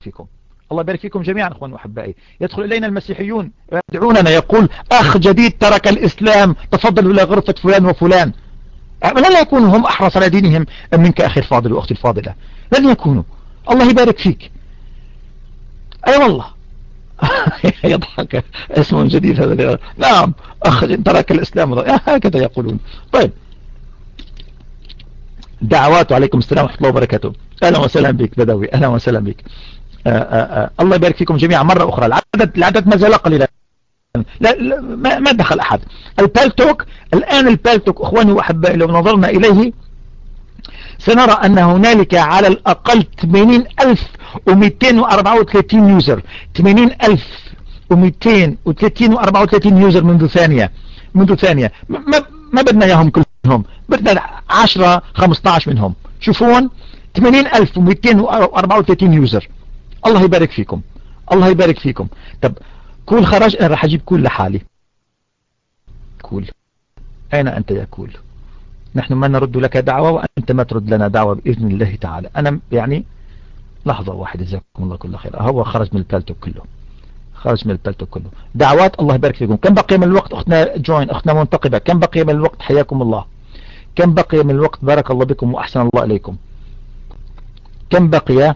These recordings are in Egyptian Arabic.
فيكم الله يبارك فيكم جميعا اخوان واحبائي يدخل الينا المسيحيون يدعوننا يقول اخ جديد ترك الاسلام تفضلوا الى غرفة فلان وفلان لا يكونوا هم احرص على دينهم منك اخي الفاضل واختي الفاضلة لن يكونوا الله يبارك فيك اي أيوة والله يضحك اسم جديد هذا نعم اخ ترك الاسلام هكذا يقولون طيب دعوات وعليكم السلام ورحمة الله وبركاته اهلا وسهلا بك بدوي اهلا وسهلا بك آآ آه، آآ آه، آه. الله يبارك فيكم جميعا مرة أخرى العدد العدد ما زال قليلا لا, لا ما, ما دخل أحد البالتوك الآن البالتوك أخواني وأحبائي لو نظرنا إليه سنرى أن هنالك على الأقل 80234 يوزر 80234 يوزر منذ ثانية منذ ثانية ما, ما بدنا إياهم كلهم بدنا 10 15 منهم شوفون 80234 يوزر الله يبارك فيكم الله يبارك فيكم طب كول خرج انا راح اجيب كول لحالي كول اين انت يا كول نحن ما نرد لك دعوة وانت ما ترد لنا دعوة باذن الله تعالى انا يعني لحظة واحدة جزاكم الله كل خير هو خرج من البالتوك كله خرج من البالتوك كله دعوات الله يبارك فيكم كم بقي من الوقت اختنا جوين اختنا منتقبة كم بقي من الوقت حياكم الله كم بقي من الوقت بارك الله بكم واحسن الله اليكم كم بقي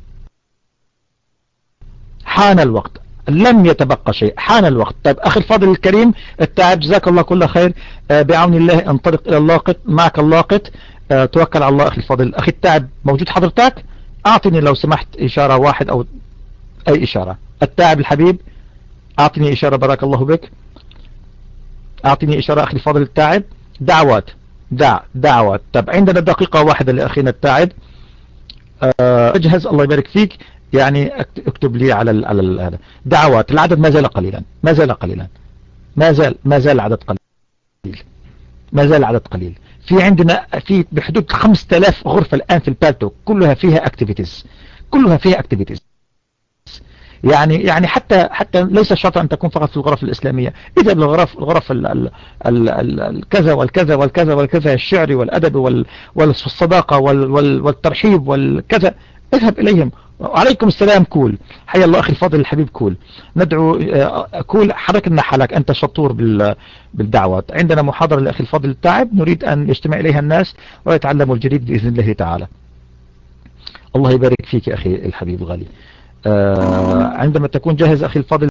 حان الوقت لم يتبقى شيء حان الوقت طيب أخي الفاضل الكريم التعب جزاك الله كل خير آه، بعون الله انطلق إلى اللاقط معك اللاقط آه، توكل على الله أخي الفاضل أخي التعب موجود حضرتك أعطني لو سمحت إشارة واحد أو أي إشارة التعب الحبيب أعطني إشارة بارك الله بك أعطني إشارة أخي الفاضل التعب دعوات دع دعوات طب عندنا دقيقة واحدة لأخينا التعب آه، اجهز الله يبارك فيك يعني اكتب لي على على هذا دعوات العدد ما زال قليلا ما زال قليلا ما زال ما زال العدد قليل ما زال العدد قليل في عندنا في بحدود 5000 غرفة الآن في البالتو كلها فيها اكتيفيتيز كلها فيها اكتيفيتيز يعني يعني حتى حتى ليس شرط أن تكون فقط في الغرف الإسلامية إذا بالغرف الغرف الكذا والكذا والكذا والكذا الشعري والأدب والصداقة والترحيب والكذا اذهب إليهم وعليكم السلام كول حيا الله أخي الفاضل الحبيب كول ندعو آه، كول حرك لنا حالك أنت شطور بالدعوات عندنا محاضرة لأخي الفاضل التعب نريد أن يجتمع إليها الناس ويتعلموا الجديد بإذن الله تعالى الله يبارك فيك أخي الحبيب غالي آه، عندما تكون جاهز أخي الفاضل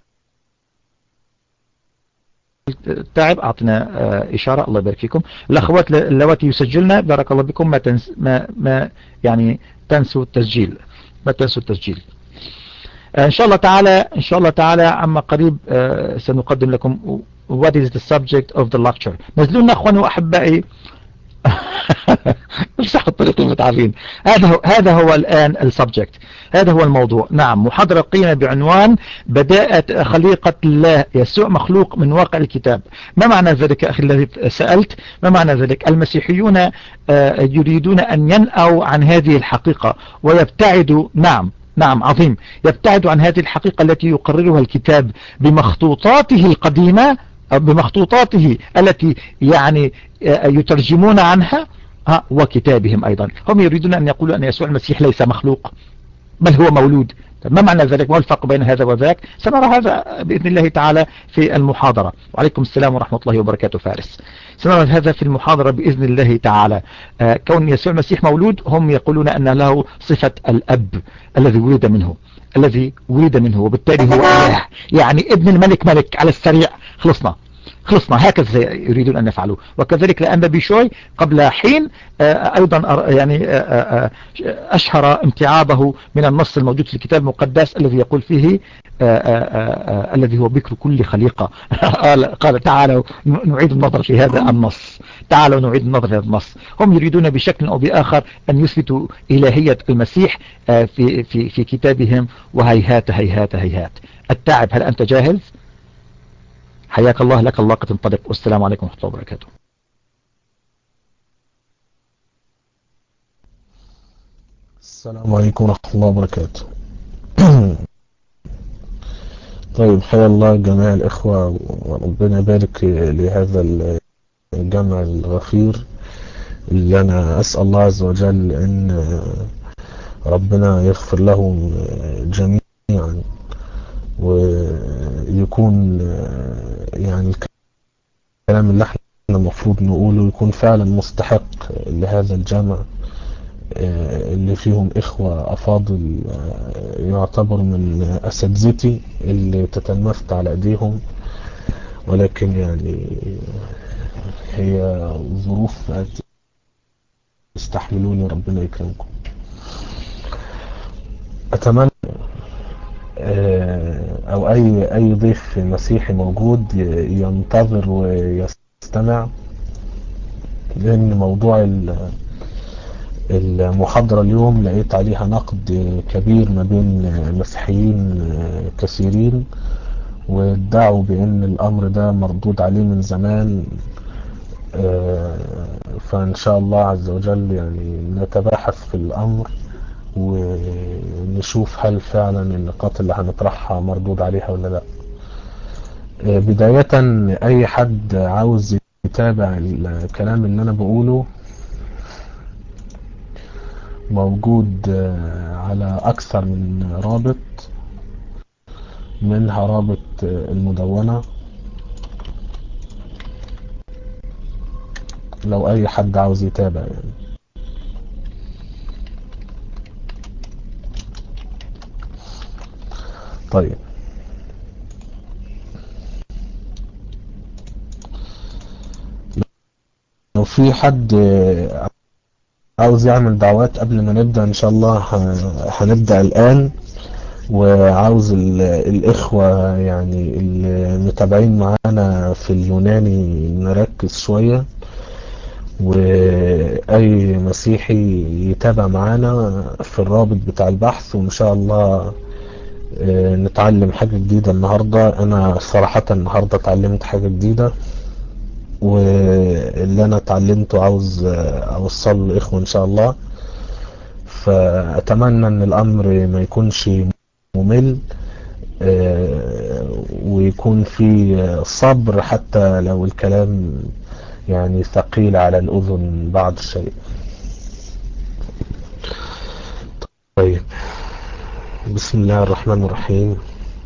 التعب أعطنا آه، إشارة الله يبارك فيكم الأخوات اللواتي يسجلنا بارك الله بكم ما, تنس ما, ما يعني تنسوا التسجيل ما تنسوا التسجيل آه، إن شاء الله تعالى إن شاء الله تعالى عما قريب آه، سنقدم لكم what is the subject of the lecture نزلوا لنا أخواني وأحبائي امسحوا الطريق المتعبين هذا هو هذا هو الآن السبجكت هذا هو الموضوع نعم محاضرة قيمة بعنوان بداءة خليقة الله يسوع مخلوق من واقع الكتاب ما معنى ذلك أخي الذي سألت ما معنى ذلك المسيحيون آه، يريدون أن ينأوا عن هذه الحقيقة ويبتعدوا نعم نعم عظيم يبتعد عن هذه الحقيقة التي يقررها الكتاب بمخطوطاته القديمة بمخطوطاته التي يعني آه، يترجمون عنها وكتابهم أيضا هم يريدون أن يقولوا أن يسوع المسيح ليس مخلوق بل هو مولود ما معنى ذلك ما الفرق بين هذا وذاك سنرى هذا بإذن الله تعالى في المحاضرة وعليكم السلام ورحمة الله وبركاته فارس سنرى هذا في المحاضرة بإذن الله تعالى آه، كون يسوع المسيح مولود هم يقولون أن له صفة الأب الذي ولد منه الذي ولد منه وبالتالي هو إله يعني ابن الملك ملك على السريع خلصنا خلصنا هكذا يريدون أن يفعلوا وكذلك لأن بيشوي قبل حين آه، أيضا يعني آه، آه، أشهر امتعابه من النص الموجود في الكتاب المقدس الذي يقول فيه الذي هو بكر كل خليقة قال تعالوا نعيد النظر في هذا النص تعالوا نعيد النظر في هذا النص هم يريدون بشكل أو بآخر أن يثبتوا إلهية المسيح في, في, في كتابهم وهيهات هيهات هيهات التعب هل أنت جاهز؟ حياك الله لك الله قد انطلق والسلام عليكم ورحمة الله وبركاته السلام عليكم ورحمة الله وبركاته طيب حيا الله جميع الإخوة وربنا يبارك لهذا الجمع الغفير اللي أنا أسأل الله عز وجل أن ربنا يغفر لهم جميعا ويكون يعني الكلام اللي احنا المفروض نقوله يكون فعلا مستحق لهذا الجامع اللي فيهم إخوة أفاضل يعتبروا من أساتذتي اللي تتلمذت على أيديهم ولكن يعني هي ظروف استحملوني ربنا يكرمكم أتمنى أو أي أي ضيف مسيحي موجود ينتظر ويستمع لأن موضوع المحاضرة اليوم لقيت عليها نقد كبير ما بين مسيحيين كثيرين وادعوا بأن الأمر ده مردود عليه من زمان فإن شاء الله عز وجل يعني نتباحث في الأمر ونشوف هل فعلا النقاط اللي هنطرحها مردود عليها ولا لا بداية أي حد عاوز يتابع الكلام اللي أنا بقوله موجود على أكثر من رابط منها رابط المدونة لو أي حد عاوز يتابع يعني طيب لو في حد عاوز يعمل دعوات قبل ما نبدأ ان شاء الله هنبدأ الآن وعاوز الإخوة يعني المتابعين معانا في اليوناني نركز شوية وأي مسيحي يتابع معانا في الرابط بتاع البحث وإن شاء الله نتعلم حاجة جديدة النهاردة أنا صراحة النهاردة اتعلمت حاجة جديدة واللي أنا اتعلمته عاوز أوصل لإخوة إن شاء الله فأتمنى أن الأمر ما يكونش ممل ويكون في صبر حتى لو الكلام يعني ثقيل على الأذن بعض الشيء طيب بسم الله الرحمن الرحيم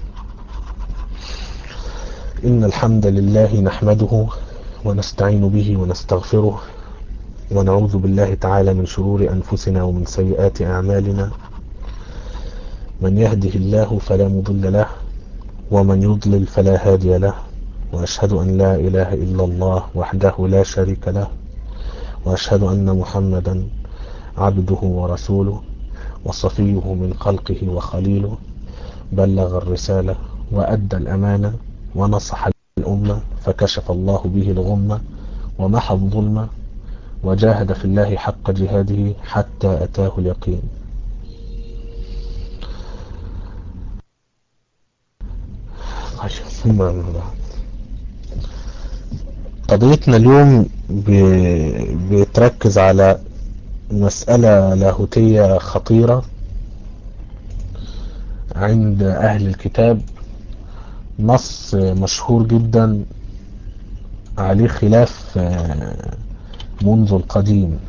إن الحمد لله نحمده ونستعين به ونستغفره ونعوذ بالله تعالى من شرور أنفسنا ومن سيئات أعمالنا من يهده الله فلا مضل له ومن يضلل فلا هادي له وأشهد أن لا إله إلا الله وحده لا شريك له وأشهد أن محمدا عبده ورسوله وصفيه من خلقه وخليله بلغ الرسالة وأدى الأمانة ونصح الأمة فكشف الله به الغمة ومحى الظلمة وجاهد في الله حق جهاده حتى أتاه اليقين ثم قضيتنا اليوم بتركز على مسألة لاهوتية خطيرة عند أهل الكتاب نص مشهور جدا عليه خلاف منذ القديم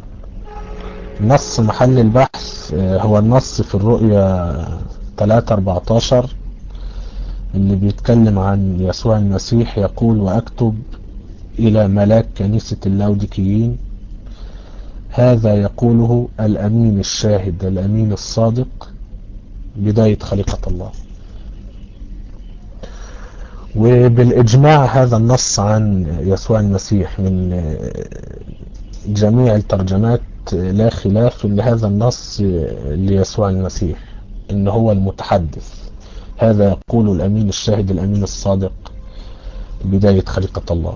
نص محل البحث هو النص في الرؤية 3-14 اللي بيتكلم عن يسوع المسيح يقول وأكتب إلى ملاك كنيسة اللاوديكيين هذا يقوله الأمين الشاهد الأمين الصادق بداية خليقة الله وبالإجماع هذا النص عن يسوع المسيح من جميع الترجمات لا خلاف ان هذا النص ليسوع المسيح ان هو المتحدث هذا يقول الأمين الشاهد الأمين الصادق بداية خليقة الله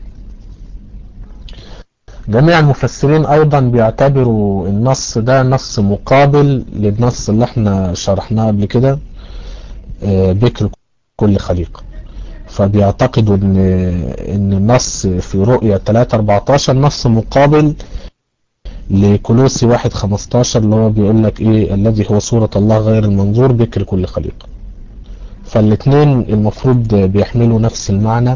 جميع المفسرين ايضا بيعتبروا النص ده نص مقابل للنص اللي احنا شرحناه قبل كده بكر كل خليقة فبيعتقدوا ان ان النص في رؤية 3 14 نص مقابل لكولوسي 1 15 اللي هو بيقول لك ايه الذي هو صورة الله غير المنظور بكر كل خليقة فالاثنين المفروض بيحملوا نفس المعنى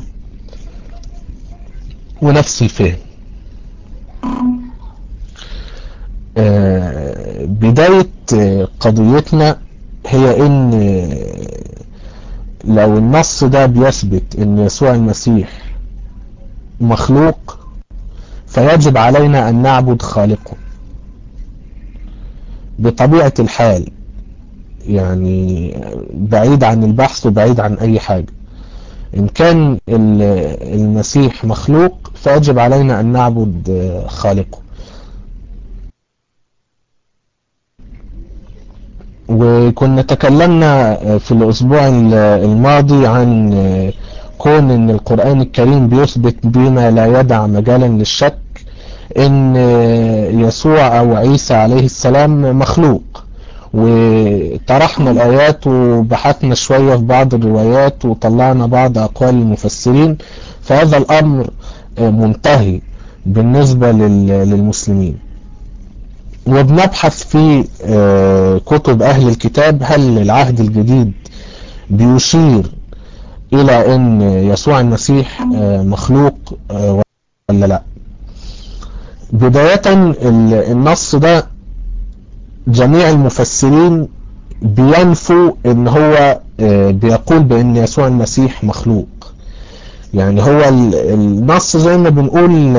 ونفس الفهم بداية قضيتنا هي ان لو النص ده بيثبت ان يسوع المسيح مخلوق فيجب علينا ان نعبد خالقه بطبيعة الحال يعني بعيد عن البحث وبعيد عن اي حاجة ان كان المسيح مخلوق فيجب علينا ان نعبد خالقه وكنا تكلمنا في الاسبوع الماضي عن كون ان القرآن الكريم بيثبت بما لا يدع مجالا للشك ان يسوع او عيسى عليه السلام مخلوق وطرحنا الايات وبحثنا شوية في بعض الروايات وطلعنا بعض اقوال المفسرين فهذا الامر منتهي بالنسبة للمسلمين وبنبحث في كتب اهل الكتاب هل العهد الجديد بيشير الى ان يسوع المسيح مخلوق ولا لا بداية النص ده جميع المفسرين بينفوا ان هو بيقول بان يسوع المسيح مخلوق يعني هو النص زي ما بنقول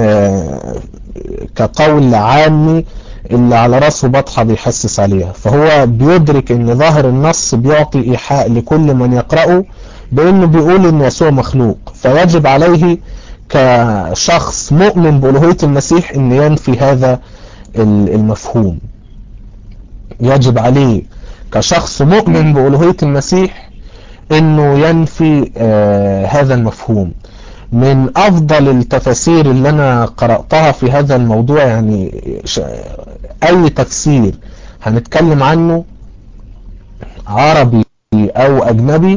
كقول عامي اللي على راسه بطحة بيحسس عليها فهو بيدرك ان ظاهر النص بيعطي ايحاء لكل من يقرأه بانه بيقول ان يسوع مخلوق فيجب عليه كشخص مؤمن بألوهية المسيح ان ينفي هذا المفهوم يجب عليه كشخص مؤمن بألوهية المسيح انه ينفي آه هذا المفهوم من افضل التفاسير اللي انا قرأتها في هذا الموضوع يعني اي تفسير هنتكلم عنه عربي او اجنبي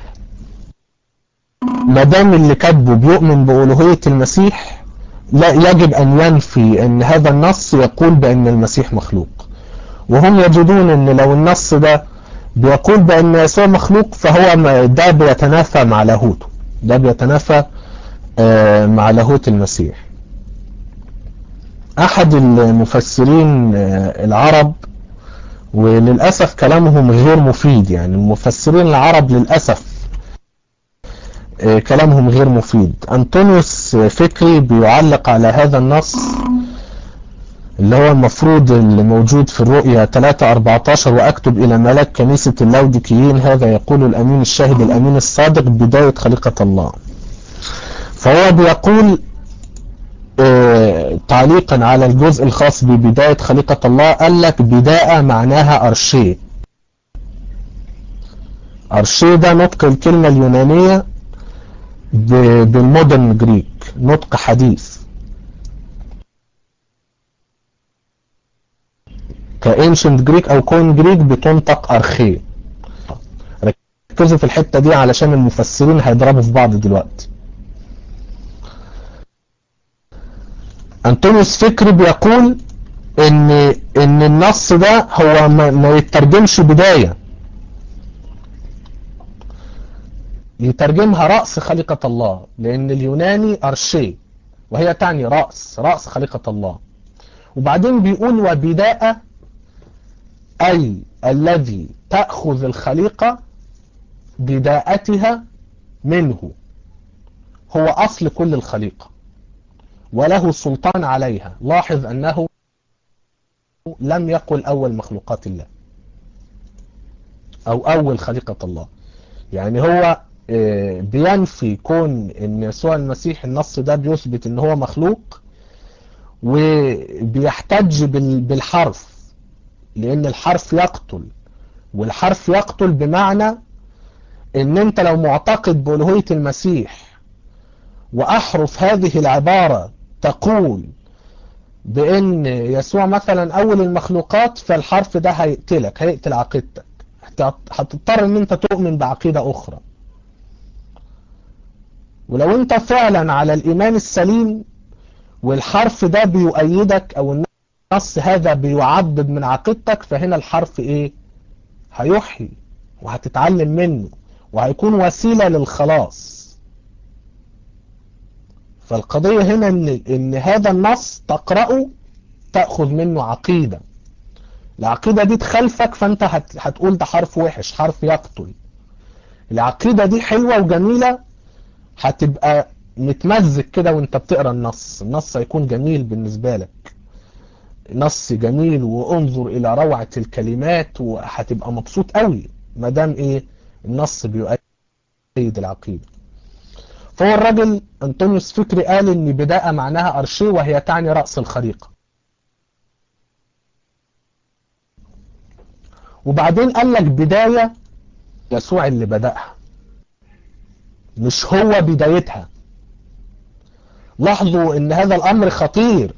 مدام اللي كاتبه بيؤمن بألوهية المسيح لا يجب ان ينفي ان هذا النص يقول بان المسيح مخلوق وهم يجدون ان لو النص ده بيقول بان يسوع مخلوق فهو ده بيتنافى مع لاهوته ده بيتنافى مع لاهوت المسيح احد المفسرين العرب وللأسف كلامهم غير مفيد يعني المفسرين العرب للأسف كلامهم غير مفيد أنطونيوس فكري بيعلق على هذا النص اللي هو المفروض اللي موجود في الرؤية 3-14 وأكتب إلى ملاك كنيسة اللودكيين هذا يقول الأمين الشاهد الأمين الصادق بداية خليقة الله فهو بيقول اه تعليقا على الجزء الخاص ببداية خليقة الله قال لك بداية معناها أرشيه أرشيه ده نطق الكلمة اليونانية بالمودرن جريك نطق حديث كانشنت جريك او كون جريك بتنطق ارخيه ركزوا في الحتة دي علشان المفسرين هيضربوا في بعض دلوقتي انطونيوس فكري بيقول ان ان النص ده هو ما, ما يترجمش بداية يترجمها رأس خليقة الله لان اليوناني ارشي وهي تعني رأس رأس خليقة الله وبعدين بيقول وبداءة أي الذي تأخذ الخليقة بداءتها منه هو أصل كل الخليقة وله السلطان عليها لاحظ أنه لم يقل أول مخلوقات الله أو أول خليقة الله يعني هو بينفي كون ان يسوع المسيح النص ده بيثبت ان هو مخلوق وبيحتج بالحرف لان الحرف يقتل والحرف يقتل بمعنى ان انت لو معتقد بألوهية المسيح واحرف هذه العبارة تقول بان يسوع مثلا اول المخلوقات فالحرف ده هيقتلك هيقتل عقيدتك هتضطر ان انت تؤمن بعقيدة اخرى ولو انت فعلا على الايمان السليم والحرف ده بيؤيدك او النص هذا بيعبد من عقيدتك فهنا الحرف ايه هيحيي وهتتعلم منه وهيكون وسيلة للخلاص فالقضية هنا ان, إن هذا النص تقرأه تأخذ منه عقيدة العقيدة دي تخالفك فانت هت... هتقول ده حرف وحش حرف يقتل العقيدة دي حلوة وجميلة هتبقى متمزج كده وانت بتقرا النص النص هيكون جميل بالنسبة لك نص جميل وانظر الى روعة الكلمات وهتبقى مبسوط قوي ما دام ايه النص بيؤيد العقيدة فهو الراجل انطونيوس فكري قال ان بداءة معناها ارشي وهي تعني رأس الخريقة وبعدين قال لك بداية يسوع اللي بدأها مش هو بدايتها لاحظوا ان هذا الامر خطير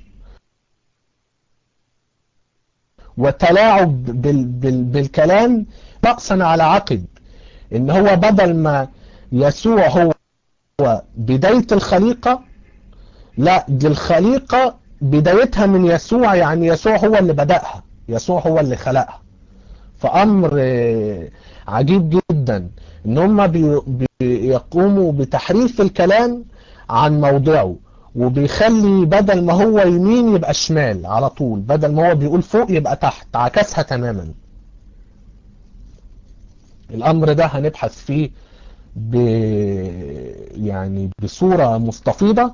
وتلاعب بال بال بالكلام نقصا على عقد ان هو بدل ما يسوع هو بداية الخليقة لا دي الخليقة بدايتها من يسوع يعني يسوع هو اللي بدأها يسوع هو اللي خلقها فأمر عجيب جدا ان هم بيقوموا بتحريف الكلام عن موضعه وبيخلي بدل ما هو يمين يبقى شمال على طول بدل ما هو بيقول فوق يبقى تحت عكسها تماما الامر ده هنبحث فيه ب يعني بصورة مستفيضة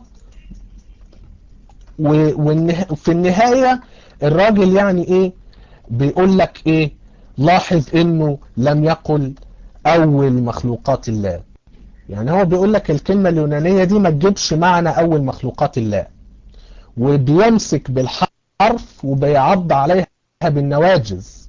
وفي النهاية الراجل يعني ايه بيقول لك ايه لاحظ انه لم يقل اول مخلوقات الله يعني هو بيقول لك الكلمة اليونانية دي ما تجيبش معنى اول مخلوقات الله وبيمسك بالحرف وبيعض عليها بالنواجز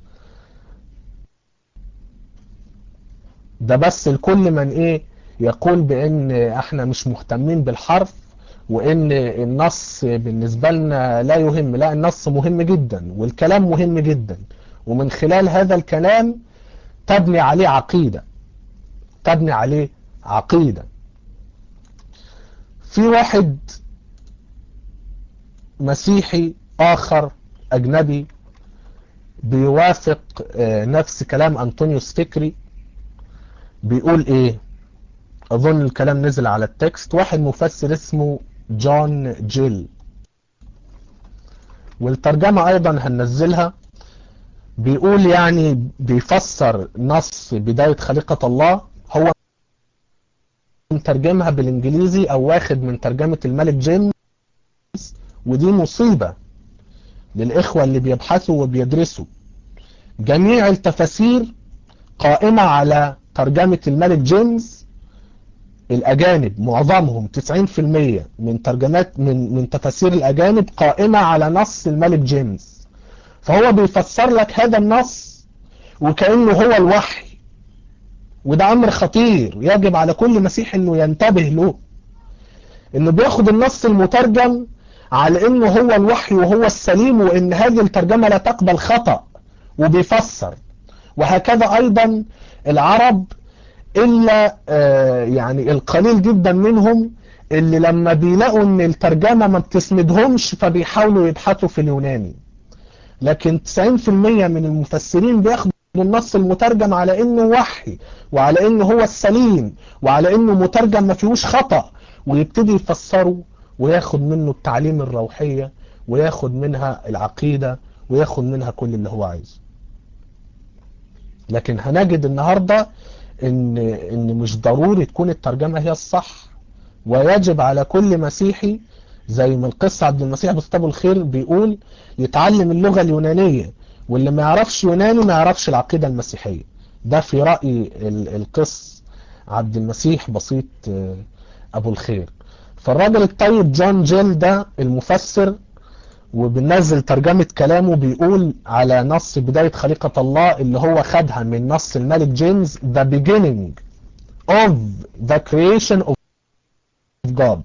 ده بس الكل من ايه يقول بان احنا مش مهتمين بالحرف وان النص بالنسبة لنا لا يهم لا النص مهم جدا والكلام مهم جدا ومن خلال هذا الكلام تبني عليه عقيدة تبني عليه عقيدة في واحد مسيحي آخر أجنبي بيوافق نفس كلام أنطونيوس فكري بيقول إيه أظن الكلام نزل على التكست واحد مفسر اسمه جون جيل والترجمة أيضا هننزلها بيقول يعني بيفسر نص بداية خليقة الله هو مترجمها بالانجليزي او واخد من ترجمة الملك جيمس ودي مصيبة للاخوة اللي بيبحثوا وبيدرسوا جميع التفاسير قائمة على ترجمة الملك جيمس الاجانب معظمهم 90% من ترجمات من من تفاسير الاجانب قائمة على نص الملك جيمس فهو بيفسر لك هذا النص وكأنه هو الوحي وده امر خطير يجب على كل مسيح انه ينتبه له انه بياخد النص المترجم على انه هو الوحي وهو السليم وان هذه الترجمة لا تقبل خطأ وبيفسر وهكذا ايضا العرب الا آه يعني القليل جدا منهم اللي لما بيلاقوا ان الترجمة ما بتسندهمش فبيحاولوا يبحثوا في اليوناني لكن 90% من المفسرين بياخدوا النص المترجم على انه وحي وعلى انه هو السليم وعلى انه مترجم ما فيهوش خطأ ويبتدي يفسره وياخد منه التعليم الروحية وياخد منها العقيدة وياخد منها كل اللي هو عايزه لكن هنجد النهاردة ان, إن مش ضروري تكون الترجمة هي الصح ويجب على كل مسيحي زي ما القصة عبد المسيح بسطاب الخير بيقول يتعلم اللغة اليونانية واللي ما يعرفش يوناني ما يعرفش العقيدة المسيحية ده في رأي القس عبد المسيح بسيط أبو الخير فالراجل الطيب جون جيل ده المفسر وبننزل ترجمة كلامه بيقول على نص بداية خليقة الله اللي هو خدها من نص الملك جيمس the beginning of the creation of God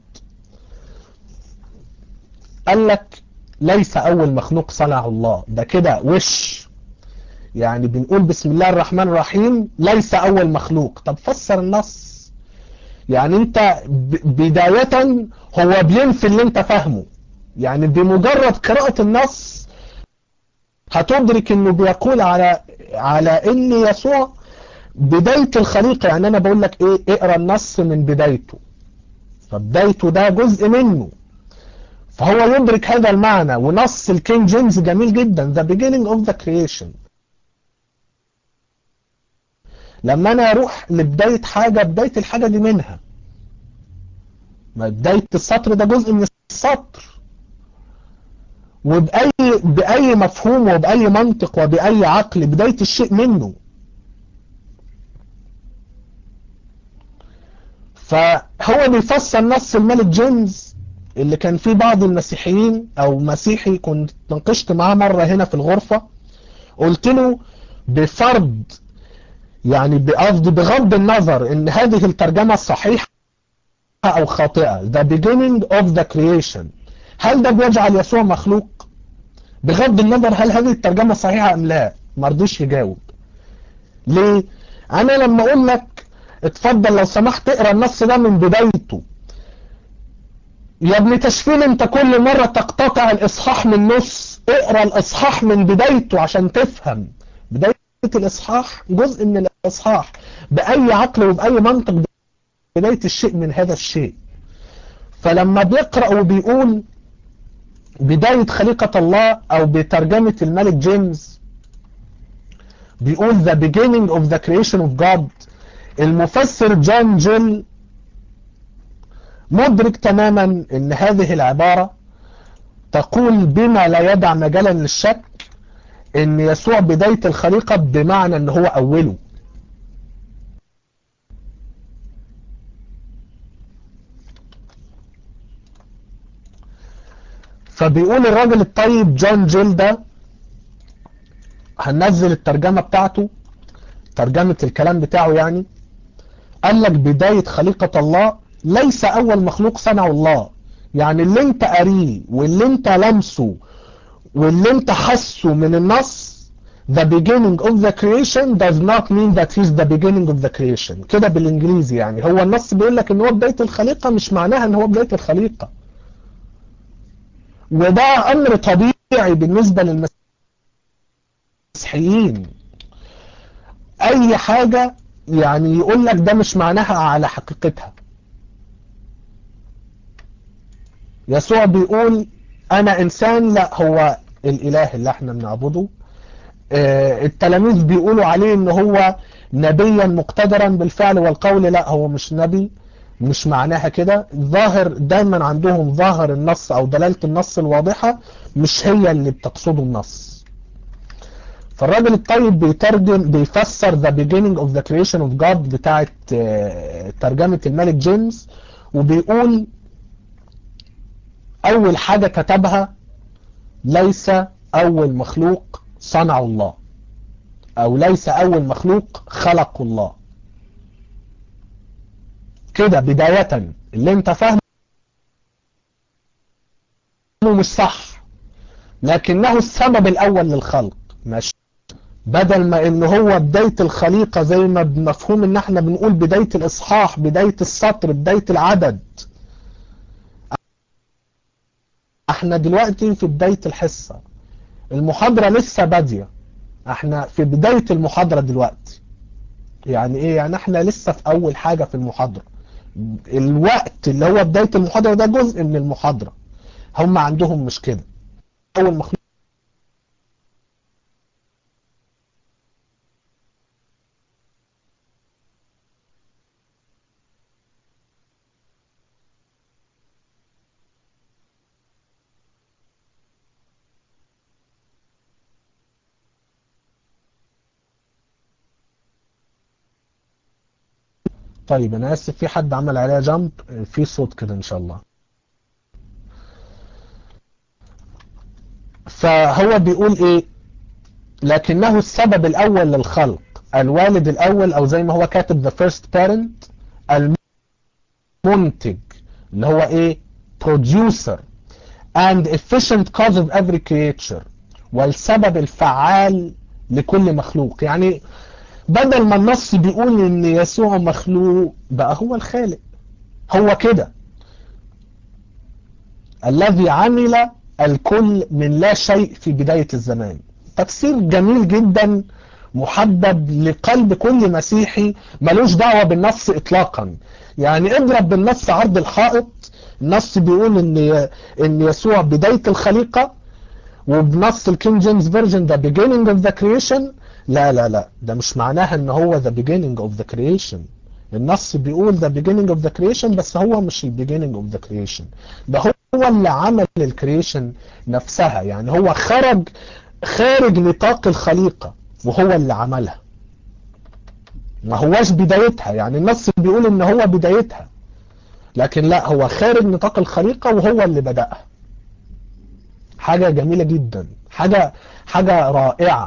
قال لك ليس أول مخلوق صنعه الله ده كده وش يعني بنقول بسم الله الرحمن الرحيم ليس أول مخلوق طب فسر النص يعني انت بداية هو بينفي اللي انت فاهمه يعني بمجرد قراءة النص هتدرك انه بيقول على على ان يسوع بداية الخليقة يعني انا بقول لك ايه اقرا النص من بدايته فبدايته ده جزء منه فهو يدرك هذا المعنى ونص الكينج جيمس جميل جدا the beginning of the creation لما انا اروح لبداية حاجة بداية الحاجة دي منها ما بداية السطر ده جزء من السطر وبأي بأي مفهوم وبأي منطق وبأي عقل بداية الشيء منه فهو بيفسر نص الملك جيمس اللي كان فيه بعض المسيحيين او مسيحي كنت ناقشت معاه مرة هنا في الغرفة قلت له بفرض يعني بقصد بغض النظر ان هذه الترجمة صحيحة او خاطئة the beginning of the creation هل ده بيجعل يسوع مخلوق بغض النظر هل هذه الترجمة صحيحة ام لا مرضيش يجاوب ليه انا لما اقول لك اتفضل لو سمحت اقرا النص ده من بدايته يا ابن تشفين انت كل مرة تقتطع الاصحاح من نص اقرا الاصحاح من بدايته عشان تفهم بداية الاصحاح جزء من الاصحاح باي عقل وباي منطق بداية الشيء من هذا الشيء فلما بيقرأ وبيقول بداية خليقة الله او بترجمة الملك جيمس بيقول the beginning of the creation of God المفسر جون جيل مدرك تماما ان هذه العبارة تقول بما لا يدع مجالا للشك ان يسوع بداية الخليقة بمعنى ان هو اوله فبيقول الراجل الطيب جون جيل ده هننزل الترجمة بتاعته ترجمة الكلام بتاعه يعني قال لك بداية خليقة الله ليس أول مخلوق صنعه الله يعني اللي انت قاريه واللي انت لمسه واللي انت حسه من النص the beginning of the creation does not mean that he's the beginning of the creation كده بالانجليزي يعني هو النص بيقول لك ان هو بداية الخليقة مش معناها ان هو بداية الخليقة وده امر طبيعي بالنسبة للمسيحيين اي حاجة يعني يقول لك ده مش معناها على حقيقتها يسوع بيقول انا انسان لا هو الاله اللي احنا بنعبده اه التلاميذ بيقولوا عليه ان هو نبيا مقتدرا بالفعل والقول لا هو مش نبي مش معناها كده ظاهر دايما عندهم ظاهر النص او دلالة النص الواضحة مش هي اللي بتقصده النص فالراجل الطيب بيترجم بيفسر the beginning of the creation of God بتاعت ترجمة الملك جيمس وبيقول اول حاجة كتبها ليس اول مخلوق صنع الله او ليس اول مخلوق خلق الله كده بداية اللي انت فاهمه مش صح لكنه السبب الاول للخلق ماشي بدل ما ان هو بداية الخليقة زي ما بمفهوم ان احنا بنقول بداية الاصحاح بداية السطر بداية العدد احنا دلوقتي في بداية الحصة المحاضرة لسه بادية احنا في بداية المحاضرة دلوقتي يعني ايه يعني احنا لسه في اول حاجة في المحاضرة الوقت اللي هو بداية المحاضرة ده جزء من المحاضرة هم عندهم مش كده اول مخلوق طيب انا اسف في حد عمل عليها جامب في صوت كده ان شاء الله فهو بيقول ايه لكنه السبب الاول للخلق الوالد الاول او زي ما هو كاتب the first parent المنتج اللي هو ايه producer and efficient cause of every creature والسبب الفعال لكل مخلوق يعني بدل ما النص بيقول ان يسوع مخلوق بقى هو الخالق هو كده الذي عمل الكل من لا شيء في بداية الزمان تفسير جميل جدا محبب لقلب كل مسيحي ملوش دعوة بالنص اطلاقا يعني اضرب بالنص عرض الحائط النص بيقول ان ان يسوع بداية الخليقة وبنص الكينج جيمس فيرجن the beginning of the creation لا لا لا ده مش معناها ان هو the beginning of the creation النص بيقول the beginning of the creation بس هو مش ال beginning of the creation ده هو اللي عمل الكريشن نفسها يعني هو خرج خارج نطاق الخليقة وهو اللي عملها ما هواش بدايتها يعني النص بيقول ان هو بدايتها لكن لا هو خارج نطاق الخليقة وهو اللي بدأها حاجة جميلة جدا حاجة حاجة رائعة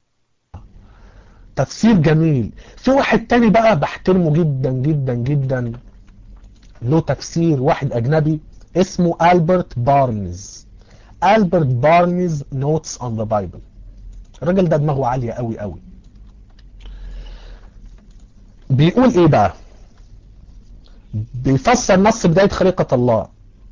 تفسير جميل في واحد تاني بقى بحترمه جدا جدا جدا له تفسير واحد اجنبي اسمه ألبرت بارنز ألبرت بارنز نوتس اون ذا بايبل الراجل ده دماغه عالية قوي قوي بيقول ايه بقى بيفسر نص بداية خليقة الله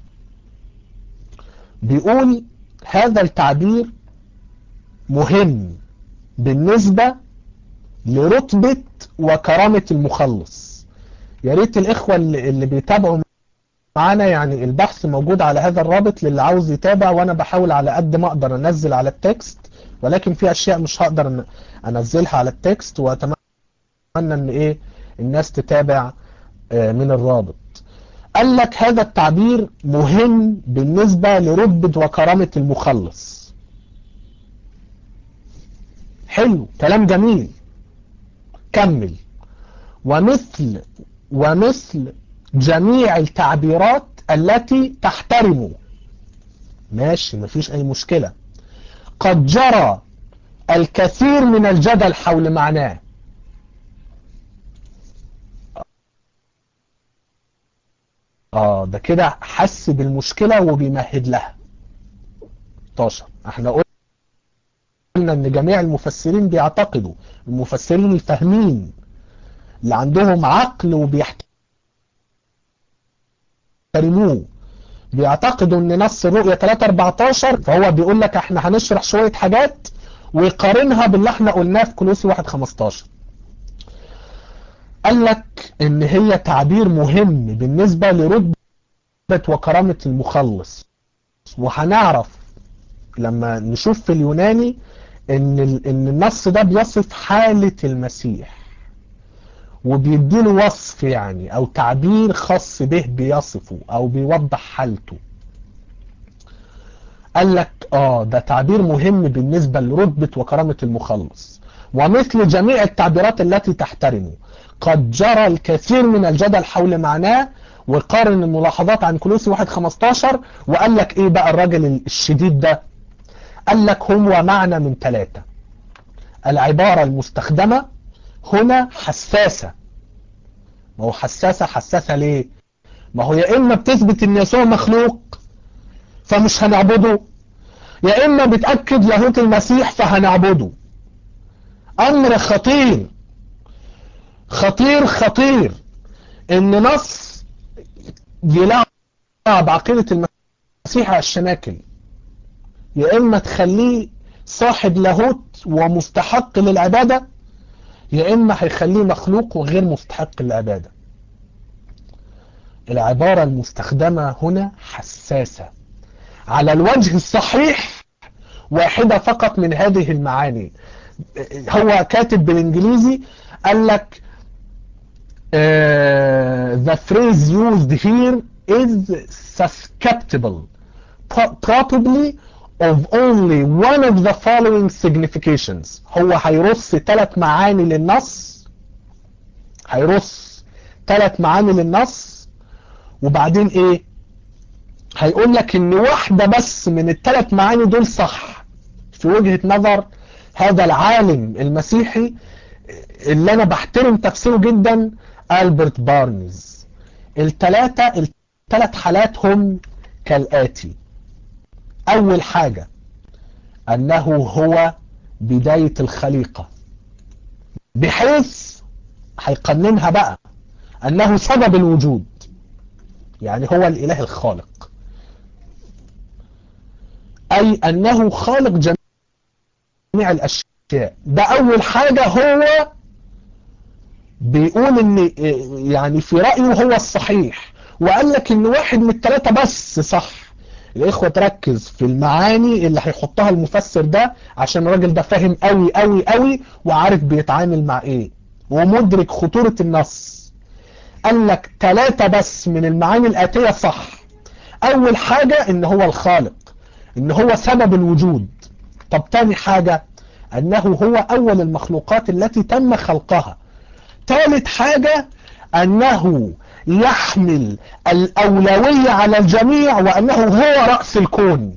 بيقول هذا التعبير مهم بالنسبة لرتبة وكرامة المخلص يا ريت الإخوة اللي, اللي بيتابعوا معانا يعني البحث موجود على هذا الرابط للي عاوز يتابع وأنا بحاول على قد ما أقدر أنزل على التكست ولكن في أشياء مش هقدر أنزلها على التكست وأتمنى أن إيه الناس تتابع من الرابط قال لك هذا التعبير مهم بالنسبة لرتبة وكرامة المخلص حلو كلام جميل كمل ومثل ومثل جميع التعبيرات التي تحترمه ماشي مفيش اي مشكلة قد جرى الكثير من الجدل حول معناه اه ده كده حس بالمشكلة وبيمهد لها 16 احنا قلنا ان جميع المفسرين بيعتقدوا المفسرين الفاهمين اللي عندهم عقل وبيحترموه بيعتقدوا ان نص الرؤية 3 14 فهو بيقول لك احنا هنشرح شوية حاجات ويقارنها باللي احنا قلناه في كولوسي 1 15 قال لك ان هي تعبير مهم بالنسبة لرتبة وكرامة المخلص وهنعرف لما نشوف في اليوناني ان ان النص ده بيصف حالة المسيح وبيديله وصف يعني او تعبير خاص به بيصفه او بيوضح حالته قال لك اه ده تعبير مهم بالنسبة لرتبة وكرامة المخلص ومثل جميع التعبيرات التي تحترمه قد جرى الكثير من الجدل حول معناه وقارن الملاحظات عن كلوسي 1 15 وقال لك ايه بقى الراجل الشديد ده قال لك هو معنى من ثلاثة العبارة المستخدمة هنا حساسة ما هو حساسة حساسة ليه ما هو يا إما بتثبت ان يسوع مخلوق فمش هنعبده يا إما بتأكد لاهوت المسيح فهنعبده أمر خطير خطير خطير ان نص يلعب عقيدة المسيح على الشناكل يا اما تخليه صاحب لاهوت ومستحق للعبادة يا اما هيخليه مخلوق وغير مستحق للعبادة العبارة المستخدمة هنا حساسة على الوجه الصحيح واحدة فقط من هذه المعاني هو كاتب بالانجليزي قال لك Uh, the phrase used here is susceptible probably of only one of the following significations هو هيرص ثلاث معاني للنص هيرص ثلاث معاني للنص وبعدين ايه هيقول لك ان واحدة بس من الثلاث معاني دول صح في وجهة نظر هذا العالم المسيحي اللي انا بحترم تفسيره جدا ألبرت بارنز التلاتة التلات حالات هم كالآتي أول حاجة أنه هو بداية الخليقة بحيث هيقننها بقى أنه سبب الوجود يعني هو الإله الخالق أي أنه خالق جميع الأشياء ده اول حاجة هو بيقول ان يعني في رأيه هو الصحيح وقال لك ان واحد من الثلاثة بس صح الاخوة تركز في المعاني اللي هيحطها المفسر ده عشان الراجل ده فاهم قوي قوي قوي وعارف بيتعامل مع ايه ومدرك خطورة النص قال لك ثلاثة بس من المعاني الآتية صح اول حاجة ان هو الخالق ان هو سبب الوجود طب تاني حاجة انه هو اول المخلوقات التي تم خلقها ثالث حاجة انه يحمل الاولوية على الجميع وانه هو رأس الكون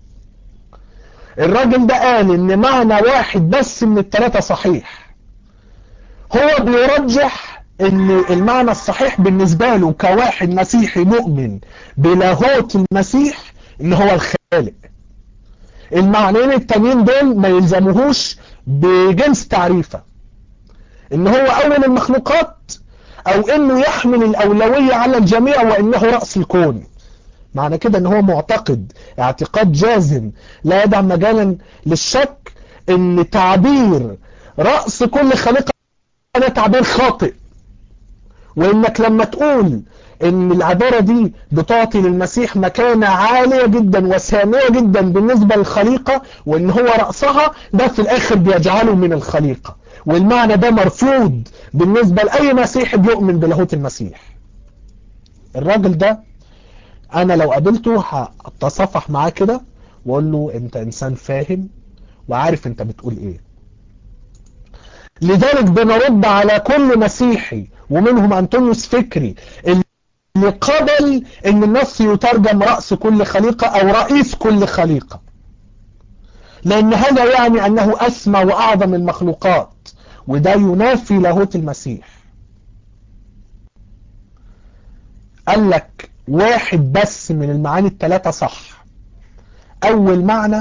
الراجل ده قال ان معنى واحد بس من الثلاثة صحيح هو بيرجح ان المعنى الصحيح بالنسبة له كواحد مسيحي مؤمن بلاهوت المسيح ان هو الخالق المعنيين التانيين دول ما يلزموهوش بجنس تعريفه ان هو اول المخلوقات او انه يحمل الاولوية على الجميع وانه رأس الكون معنى كده ان هو معتقد اعتقاد جازم لا يدع مجالا للشك ان تعبير رأس كل خليقة ده تعبير خاطئ وانك لما تقول ان العبارة دي بتعطي للمسيح مكانة عالية جدا وسامية جدا بالنسبة للخليقة وان هو رأسها ده في الاخر بيجعله من الخليقة والمعنى ده مرفوض بالنسبة لأي مسيحي بيؤمن بلاهوت المسيح الراجل ده انا لو قابلته هتصفح معاه كده واقول له انت انسان فاهم وعارف انت بتقول ايه لذلك بنرد على كل مسيحي ومنهم انطونيوس فكري اللي قبل ان النص يترجم رأس كل خليقة او رئيس كل خليقة لان هذا يعني انه اسمى واعظم المخلوقات وده ينافي لاهوت المسيح قال لك واحد بس من المعاني الثلاثة صح اول معنى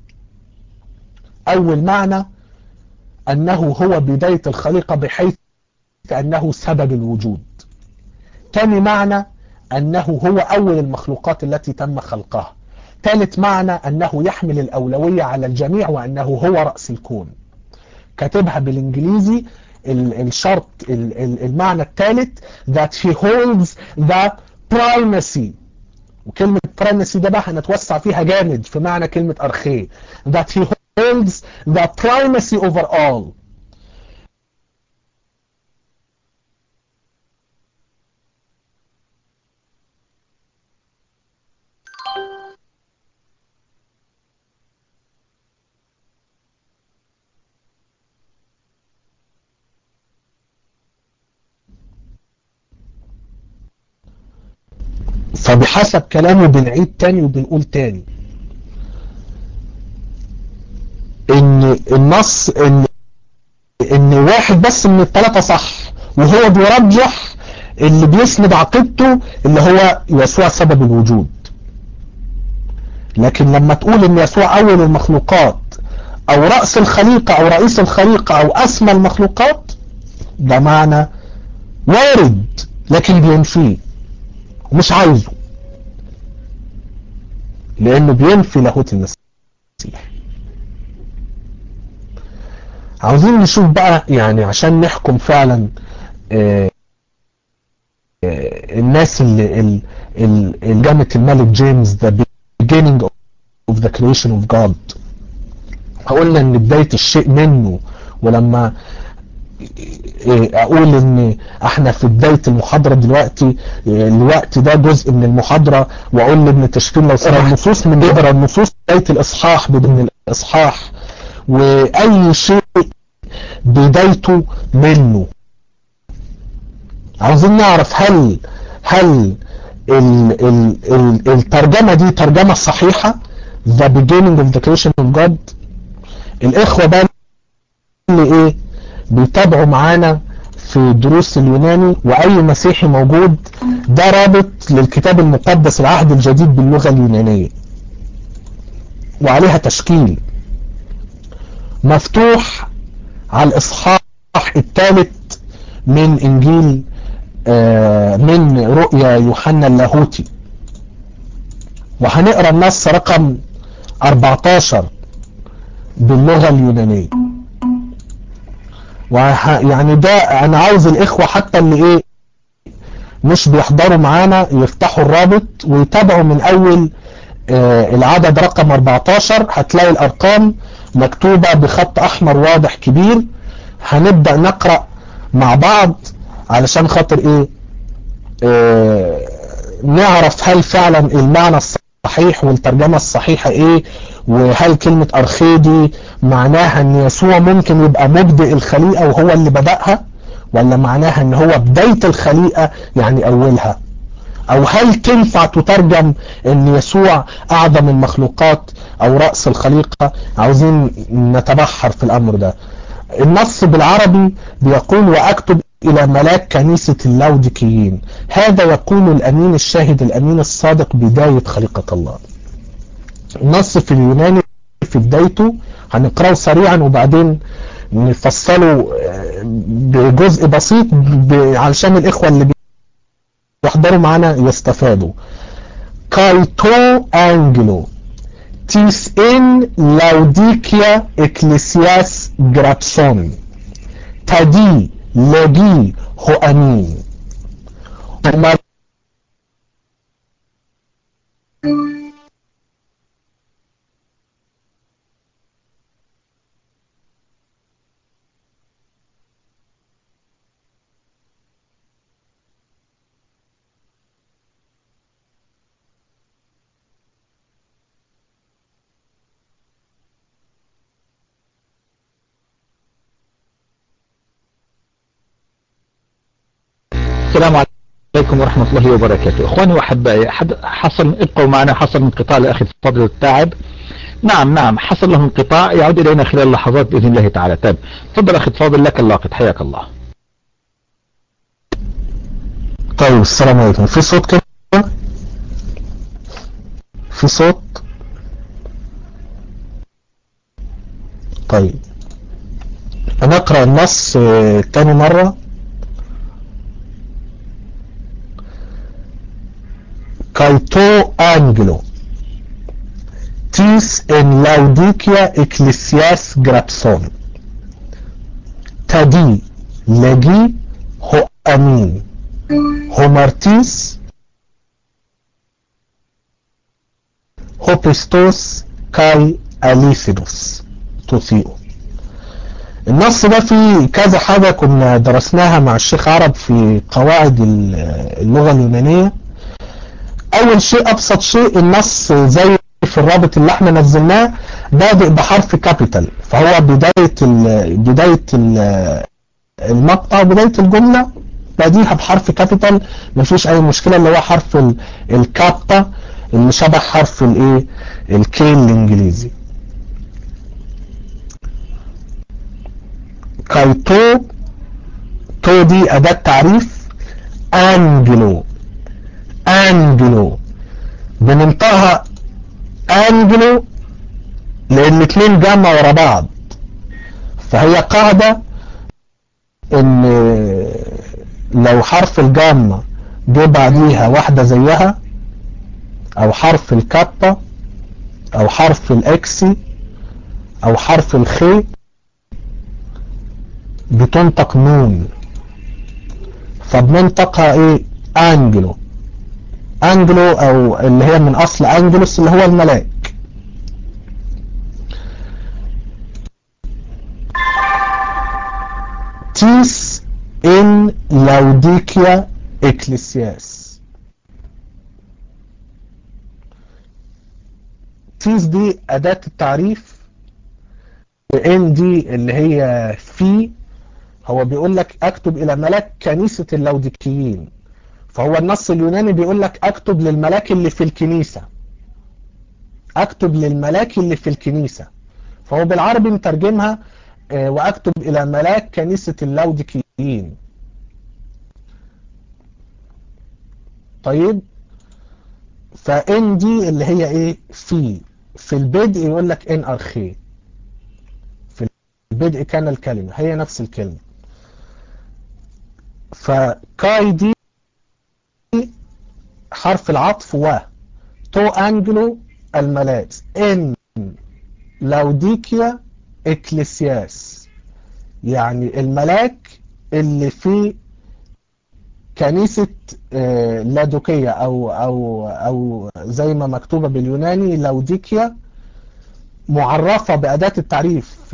اول معنى انه هو بداية الخليقة بحيث انه سبب الوجود تاني معنى انه هو اول المخلوقات التي تم خلقها ثالث معنى انه يحمل الاولوية على الجميع وانه هو رأس الكون كاتبها بالانجليزي الشرط المعنى الثالث that he holds the primacy وكلمة primacy ده بقى هنتوسع فيها جامد في معنى كلمة أرخيه that he holds the primacy over all فبحسب كلامه بنعيد تاني وبنقول تاني ان النص ان ان واحد بس من الثلاثة صح وهو بيرجح اللي بيسند عقيدته اللي هو يسوع سبب الوجود لكن لما تقول ان يسوع اول المخلوقات او رأس الخليقة او رئيس الخليقة او اسمى المخلوقات ده معنى وارد لكن بينفيه ومش عايزه لانه بينفي لاهوت المسيح عاوزين نشوف بقى يعني عشان نحكم فعلا آآ آآ الناس اللي اللي جامت الملك جيمس the beginning of the creation of God قلنا ان بداية الشيء منه ولما اقول ان احنا في بداية المحاضرة دلوقتي الوقت ده جزء من المحاضرة واقول لابن تشكيل لو سمع النصوص من نقرا النصوص بداية الاصحاح بدون الاصحاح واي شيء بدايته منه عاوزين نعرف هل هل ال ال ال الترجمة دي ترجمة صحيحة the beginning of the creation of God الاخوة بقى اللي ايه بيتابعوا معانا في دروس اليوناني واي مسيحي موجود ده رابط للكتاب المقدس العهد الجديد باللغة اليونانية وعليها تشكيل مفتوح على الاصحاح الثالث من انجيل آه من رؤيا يوحنا اللاهوتي وهنقرا النص رقم 14 باللغة اليونانية وه... يعني ده انا عاوز الاخوة حتى اللي ايه مش بيحضروا معانا يفتحوا الرابط ويتابعوا من اول آه العدد رقم 14 هتلاقي الارقام مكتوبة بخط احمر واضح كبير هنبدأ نقرأ مع بعض علشان خاطر ايه آه نعرف هل فعلا المعنى الصحيح والترجمة الصحيحة ايه وهل كلمة ارخيدي معناها ان يسوع ممكن يبقى مبدئ الخليقة وهو اللي بدأها ولا معناها ان هو بداية الخليقة يعني اولها او هل تنفع تترجم ان يسوع اعظم المخلوقات او رأس الخليقة عاوزين نتبحر في الامر ده النص بالعربي بيقول واكتب الى ملاك كنيسة اللودكيين هذا يقول الامين الشاهد الامين الصادق بداية خليقة الله النص في اليوناني في بدايته هنقراه سريعا وبعدين نفصله بجزء بسيط علشان الاخوة اللي بيحضروا معنا يستفادوا كايتو انجلو تيس ان لوديكيا اكليسياس جرابسون تدي لجي هو امين السلام عليكم ورحمة الله وبركاته اخواني واحبائي حصل ابقوا معنا حصل انقطاع لاخي الفضل التاعب نعم نعم حصل له انقطاع يعود الينا خلال لحظات باذن الله تعالى طيب تفضل اخي الفاضل لك اللاقط حياك الله طيب السلام عليكم في صوت كده في صوت طيب هنقرأ النص تاني مرة كايتو انجلو تيس ان لاوديكيا اكليسياس جرابسون تدي لجي هو امين هو مارتيس هو بيستوس كاي اليثينوس توثيو النص ده فيه كذا حاجة كنا درسناها مع الشيخ عرب في قواعد اللغة اليونانية اول شيء ابسط شيء النص زي في الرابط اللي احنا نزلناه بادئ بحرف كابيتال فهو بداية ال بداية ال المقطع بداية الجملة باديها بحرف كابيتال مفيش اي مشكلة اللي هو حرف الكابا اللي شبه حرف الايه الكي الانجليزي كايتو تو دي اداة تعريف انجلو انجلو بننطقها انجلو لان الاثنين جمع ورا بعض فهي قاعدة ان لو حرف الجامة جه بعديها واحدة زيها او حرف الكابا او حرف الاكسي او حرف الخي بتنطق نون فبننطقها ايه انجلو انجلو او اللي هي من اصل انجلوس اللي هو الملاك تيس ان لاوديكيا اكليسياس تيس دي اداة التعريف وان دي اللي هي في هو بيقول لك اكتب الى ملاك كنيسة اللوديكيين فهو النص اليوناني بيقول لك اكتب للملاك اللي في الكنيسة اكتب للملاك اللي في الكنيسة فهو بالعربي مترجمها اه واكتب الى ملاك كنيسة اللوديكيين طيب فان دي اللي هي ايه في في البدء يقول لك ان ارخي في البدء كان الكلمة هي نفس الكلمة فكاي دي حرف العطف و تو انجلو الملاك ان لوديكيا اكليسياس يعني الملاك اللي في كنيسة لادوكية أو, أو, أو زي ما مكتوبة باليوناني لوديكيا معرفة بأداة التعريف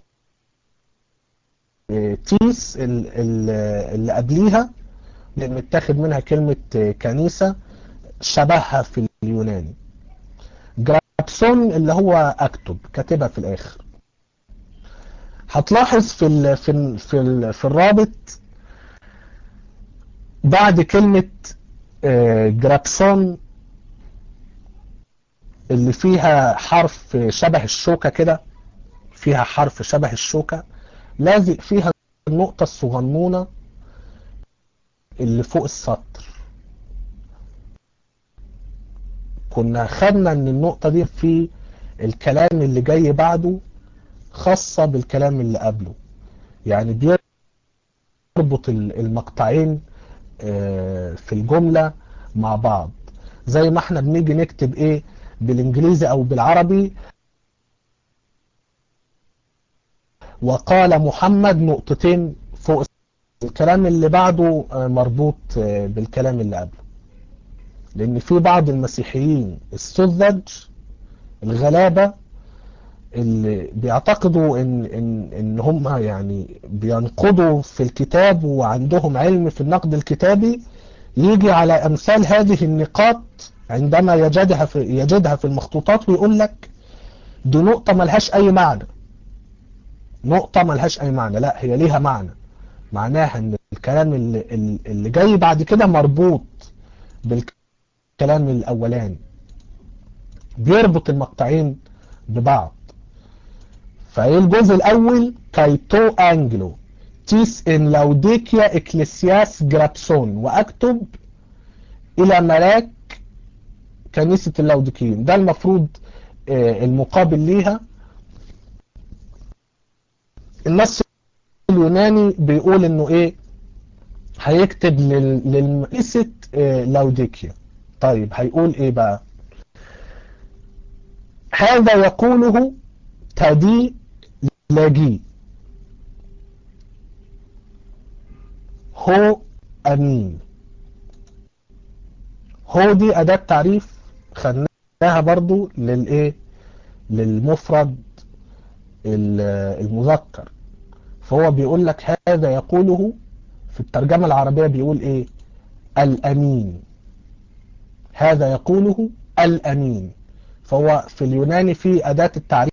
تيس اللي قبليها اللي متاخد منها كلمة كنيسة شبهها في اليوناني جرابسون اللي هو اكتب كاتبها في الاخر هتلاحظ في ال في ال في, ال في الرابط بعد كلمة جرابسون اللي فيها حرف شبه الشوكة كده فيها حرف شبه الشوكة لازق فيها النقطة الصغنونة اللي فوق السطر كنا خدنا ان النقطة دي في الكلام اللي جاي بعده خاصة بالكلام اللي قبله يعني بيربط المقطعين في الجملة مع بعض زي ما احنا بنيجي نكتب ايه بالانجليزي او بالعربي وقال محمد نقطتين فوق الكلام اللي بعده مربوط بالكلام اللي قبله لان في بعض المسيحيين السذج الغلابة اللي بيعتقدوا ان, إن, إن هم يعني بينقضوا في الكتاب وعندهم علم في النقد الكتابي يجي على امثال هذه النقاط عندما يجدها في, يجدها في المخطوطات ويقول لك دي نقطة ملهاش اي معنى نقطة ملهاش اي معنى لا هي ليها معنى معناها ان الكلام اللي, اللي جاي بعد كده مربوط بالكلام الاولاني بيربط المقطعين ببعض فايه الجزء الاول كايتو انجلو تيس ان لوديكيا اكليسياس جرابسون واكتب الى ملاك كنيسة اللوديكيين ده المفروض المقابل ليها النص اليوناني بيقول انه ايه هيكتب للكنيسة لوديكيا طيب هيقول ايه بقى هذا يقوله تدي لاجي هو امين هو دي اداة تعريف خدناها برضو للايه للمفرد المذكر فهو بيقول لك هذا يقوله في الترجمة العربية بيقول ايه الامين هذا يقوله الامين فهو في اليوناني في اداة التعريف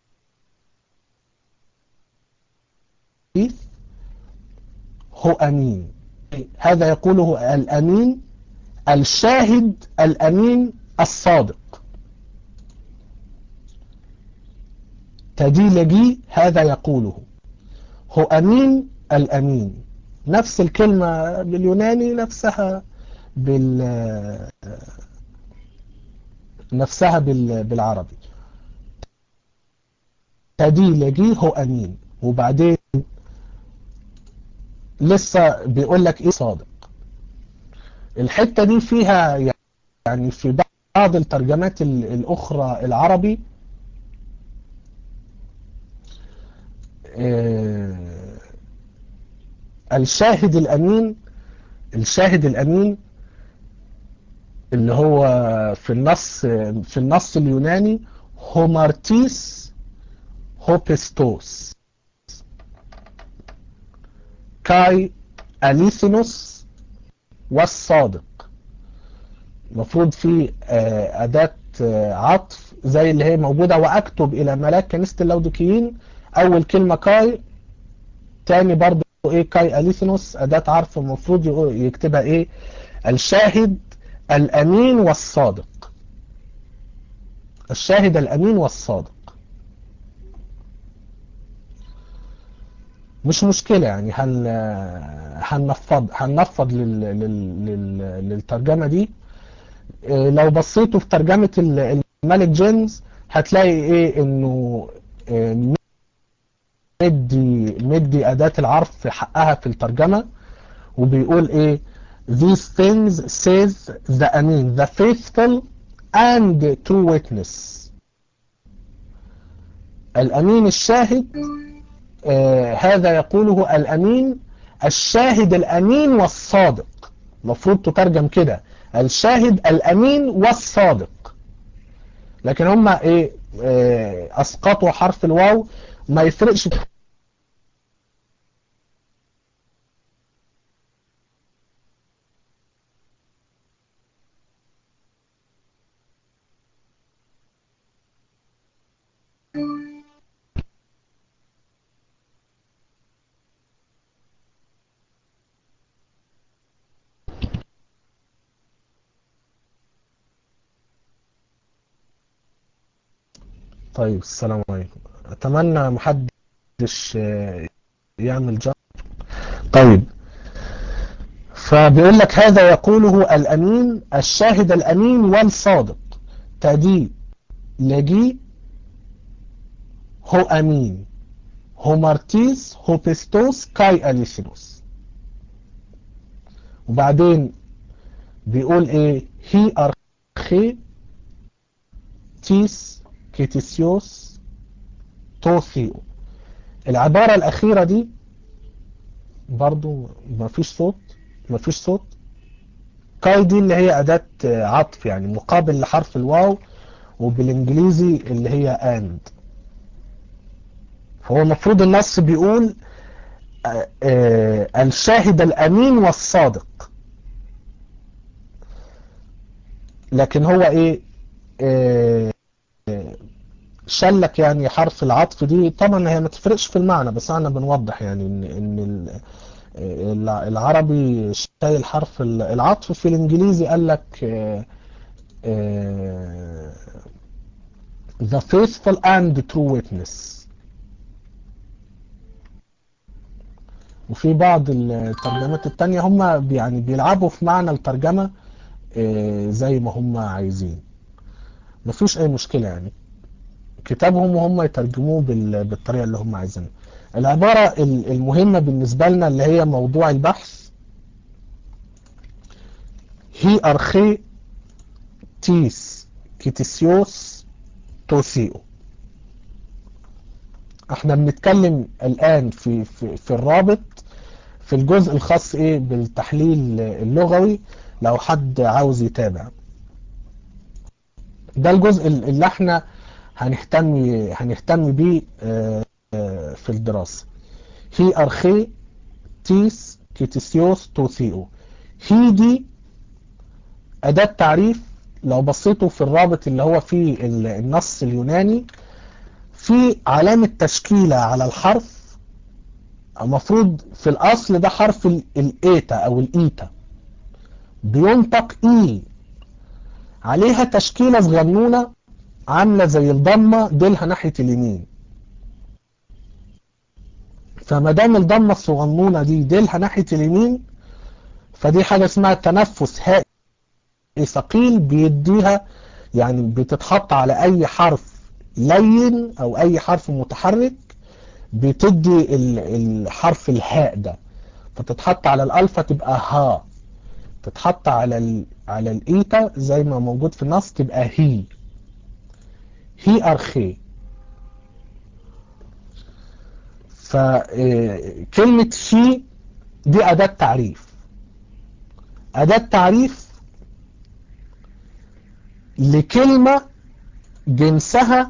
هو امين هذا يقوله الامين الشاهد الامين الصادق تديلجي هذا يقوله هو امين الامين نفس الكلمة باليوناني نفسها بال نفسها بال... بالعربي تديلجي هو امين وبعدين لسه بيقول لك ايه صادق الحتة دي فيها يعني في بعض الترجمات الاخرى العربي الشاهد الامين الشاهد الامين اللي هو في النص في النص اليوناني هومارتيس هوبستوس كاي أليثينوس والصادق المفروض في أداة عطف زي اللي هي موجودة وأكتب إلى ملاك كنيسة اللودكيين أول كلمة كاي تاني برضو إيه كاي أليثينوس أداة عرف المفروض يكتبها إيه الشاهد الأمين والصادق الشاهد الأمين والصادق مش مشكلة يعني هن هنفض هنفض لل... لل... لل... للترجمة دي لو بصيتوا في ترجمة الملك جيمس هتلاقي ايه انه مدي مدي اداة العرف في حقها في الترجمة وبيقول ايه these things says the amin the faithful and true witness الامين الشاهد آه هذا يقوله الأمين الشاهد الأمين والصادق المفروض تترجم كده الشاهد الأمين والصادق لكن هم ايه آه اسقطوا حرف الواو ما يفرقش طيب السلام عليكم اتمنى محدش يعمل جر طيب فبيقول لك هذا يقوله الامين الشاهد الامين والصادق تدي لجي هو امين هو مارتيس هو بيستوس كاي اليسينوس وبعدين بيقول ايه هي ارخي تيس كيتيسيوس توثيو العبارة الأخيرة دي برضو ما فيش صوت ما فيش صوت كاي دي اللي هي أداة عطف يعني مقابل لحرف الواو وبالإنجليزي اللي هي أند فهو المفروض النص بيقول آآ آآ الشاهد الأمين والصادق لكن هو إيه شلك يعني حرف العطف دي طبعا هي ما تفرقش في المعنى بس انا بنوضح يعني ان ان العربي شايل حرف العطف في الانجليزي قال لك the faithful and true witness وفي بعض الترجمات التانية هم يعني بيلعبوا في معنى الترجمة زي ما هم عايزين مفيش اي مشكلة يعني كتابهم وهم يترجموه بالطريقة اللي هم عايزينها العبارة المهمة بالنسبة لنا اللي هي موضوع البحث هي أرخي تيس كيتيسيوس توسيو احنا بنتكلم الآن في, في, في الرابط في الجزء الخاص ايه بالتحليل اللغوي لو حد عاوز يتابع ده الجزء اللي احنا هنهتم هنهتم بيه في الدراسة هي أرخي تيس كيتيسيوس توثيو هي دي أداة تعريف لو بصيتوا في الرابط اللي هو فيه النص اليوناني في علامة تشكيلة على الحرف المفروض في الأصل ده حرف الإيتا أو الإيتا بينطق إي عليها تشكيلة صغنونة عاملة زي الضمة ديلها ناحية اليمين فما دام الضمة الصغنونة دي ديلها ناحية اليمين فدي حاجة اسمها تنفس هائي ثقيل بيديها يعني بتتحط على اي حرف لين او اي حرف متحرك بتدي الحرف الهاء ده فتتحط على الالفا تبقى ها تتحط على ال على الايتا زي ما موجود في النص تبقى هي هي ارخي فكلمة هي دي أداة تعريف أداة تعريف لكلمة جنسها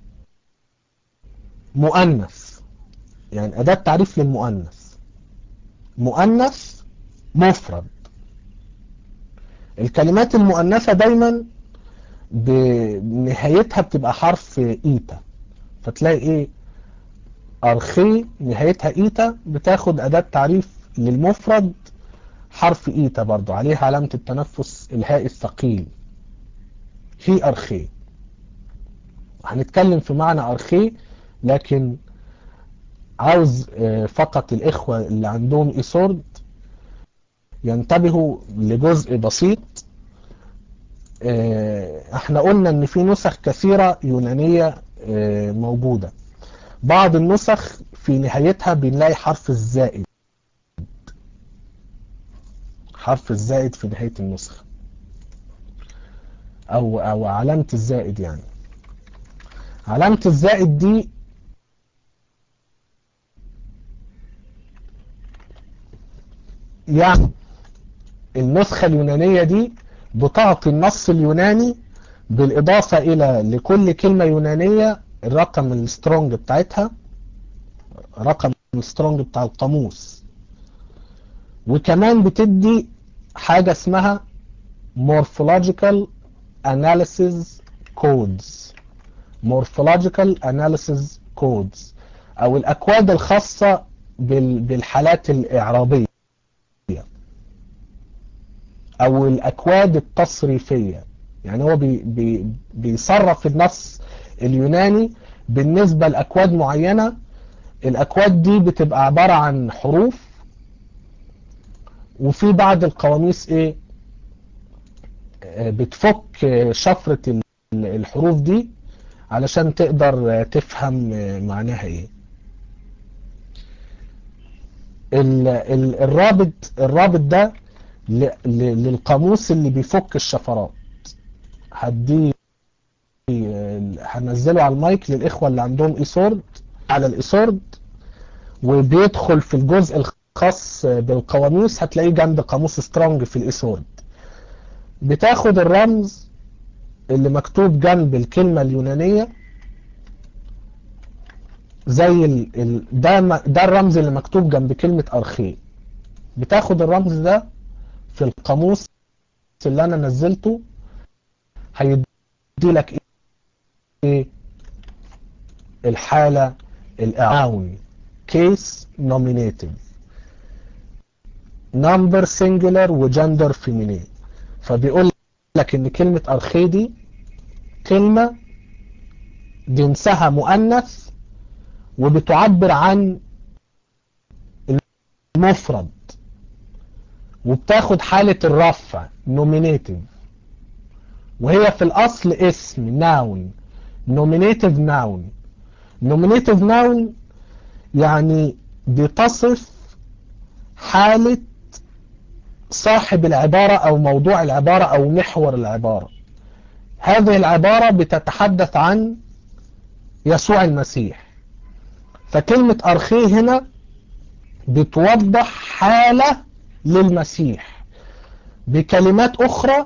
مؤنث يعني أداة تعريف للمؤنث مؤنث مفرد الكلمات المؤنثة دايما بنهايتها بتبقى حرف إيتا فتلاقي إيه أرخي نهايتها إيتا بتاخد أداة تعريف للمفرد حرف إيتا برضو عليها علامة التنفس الهاء الثقيل هي أرخي هنتكلم في معنى أرخي لكن عاوز فقط الإخوة اللي عندهم إيسورد ينتبهوا لجزء بسيط احنا قلنا ان في نسخ كثيرة يونانية موجودة بعض النسخ في نهايتها بنلاقي حرف الزائد حرف الزائد في نهاية النسخة او او علامة الزائد يعني علامة الزائد دي يعني النسخة اليونانية دي بتعطي النص اليوناني بالإضافة إلى لكل كلمة يونانية الرقم السترونج بتاعتها رقم السترونج بتاع القاموس وكمان بتدي حاجة اسمها morphological analysis codes morphological analysis codes او الاكواد الخاصة بالحالات الاعرابية او الاكواد التصريفية يعني هو بي بي بيصرف النص اليوناني بالنسبة لاكواد معينة الاكواد دي بتبقى عبارة عن حروف وفي بعض القواميس ايه بتفك شفرة الحروف دي علشان تقدر تفهم معناها ايه الرابط الرابط ده للقاموس اللي بيفك الشفرات هدي هنزله على المايك للاخوة اللي عندهم ايسورد على الايسورد وبيدخل في الجزء الخاص بالقواميس هتلاقيه جنب قاموس سترونج في الايسورد بتاخد الرمز اللي مكتوب جنب الكلمة اليونانية زي ال... ال... ده ده الرمز اللي مكتوب جنب كلمة أرخي بتاخد الرمز ده في القاموس اللي أنا نزلته هيدي لك إيه الحالة الإعاون كيس نومينيتيف نمبر سنجلر وجندر فيمينين فبيقول لك ان كلمة ارخي دي كلمة جنسها مؤنث وبتعبر عن المفرد وبتاخد حالة الرفع نومينيتيف وهي في الاصل اسم ناون نومينيتيف ناون نومينيتيف ناون يعني بتصف حالة صاحب العبارة او موضوع العبارة او محور العبارة هذه العبارة بتتحدث عن يسوع المسيح فكلمة أرخي هنا بتوضح حالة للمسيح بكلمات أخرى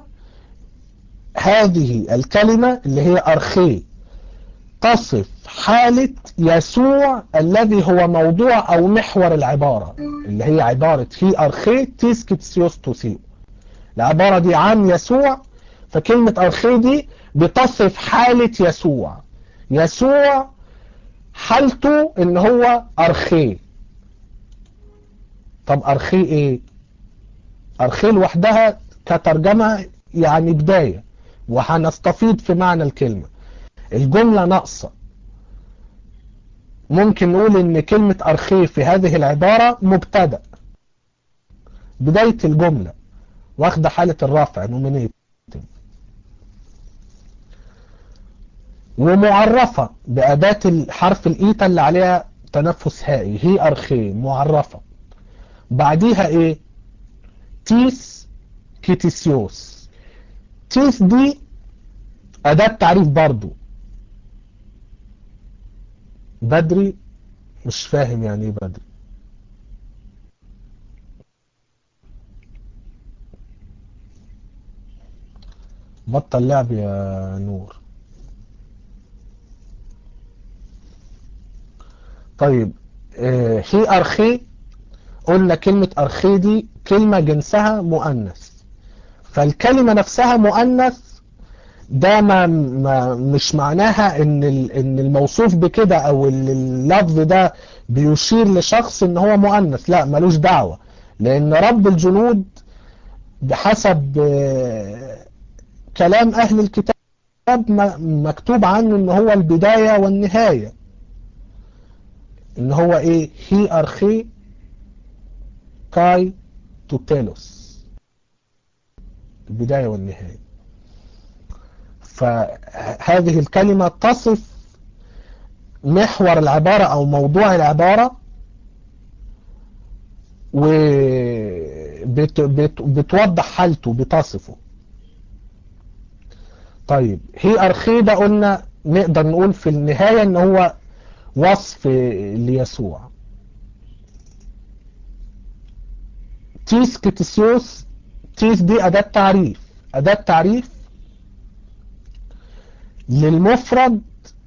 هذه الكلمة اللي هي أرخي تصف حالة يسوع الذي هو موضوع أو محور العبارة اللي هي عبارة هي أرخي تيسكتسيوس توسيو العبارة دي عن يسوع فكلمة أرخي دي بتصف حالة يسوع يسوع حالته ان هو أرخي طب أرخي ايه أرخي لوحدها كترجمة يعني بداية وهنستفيد في معنى الكلمة الجملة ناقصة ممكن نقول ان كلمة أرخي في هذه العبارة مبتدأ بداية الجملة واخدة حالة الرفع نومينيت ومعرفة بأداة الحرف الإيتا اللي عليها تنفس هائي هي أرخي معرفة بعديها إيه تيس كيتيسيوس تيس دي أداة تعريف برضو بدري مش فاهم يعني ايه بدري بطل لعب يا نور طيب آه هي أرخي قلنا كلمة أرخي دي كلمة جنسها مؤنث فالكلمة نفسها مؤنث ده ما, ما مش معناها ان ان الموصوف بكده او اللفظ ده بيشير لشخص ان هو مؤنث لا ملوش دعوة لان رب الجنود بحسب كلام اهل الكتاب مكتوب عنه ان هو البداية والنهاية ان هو ايه هي ارخي كاي توتيلوس البداية والنهاية فهذه الكلمة تصف محور العبارة او موضوع العبارة وبتوضح حالته بتصفه طيب هي أرخي ده قلنا نقدر نقول في النهاية ان هو وصف ليسوع تيس كتسيوس تيس دي أداة تعريف أداة تعريف للمفرد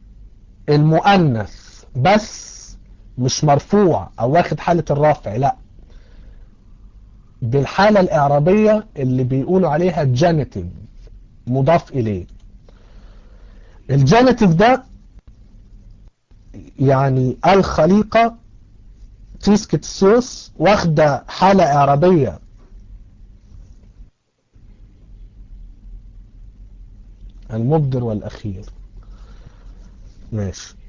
المؤنث بس مش مرفوع أو واخد حالة الرفع لا بالحالة الإعرابية اللي بيقولوا عليها جانيتيف مضاف إليه الجانيتيف ده يعني الخليقة تيسكتسيوس واخدة حالة إعرابية المبدر والأخير ماشي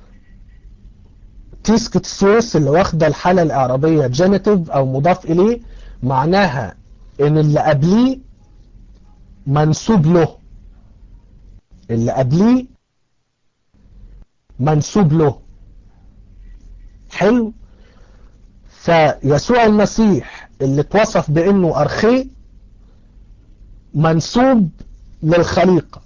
تيسكتسيوس اللي واخدة الحالة الإعرابية جانيتيف أو مضاف إليه معناها إن اللي قبليه منسوب له اللي قبليه منسوب له حلو فيسوع المسيح اللي اتوصف بانه ارخي منسوب للخليقة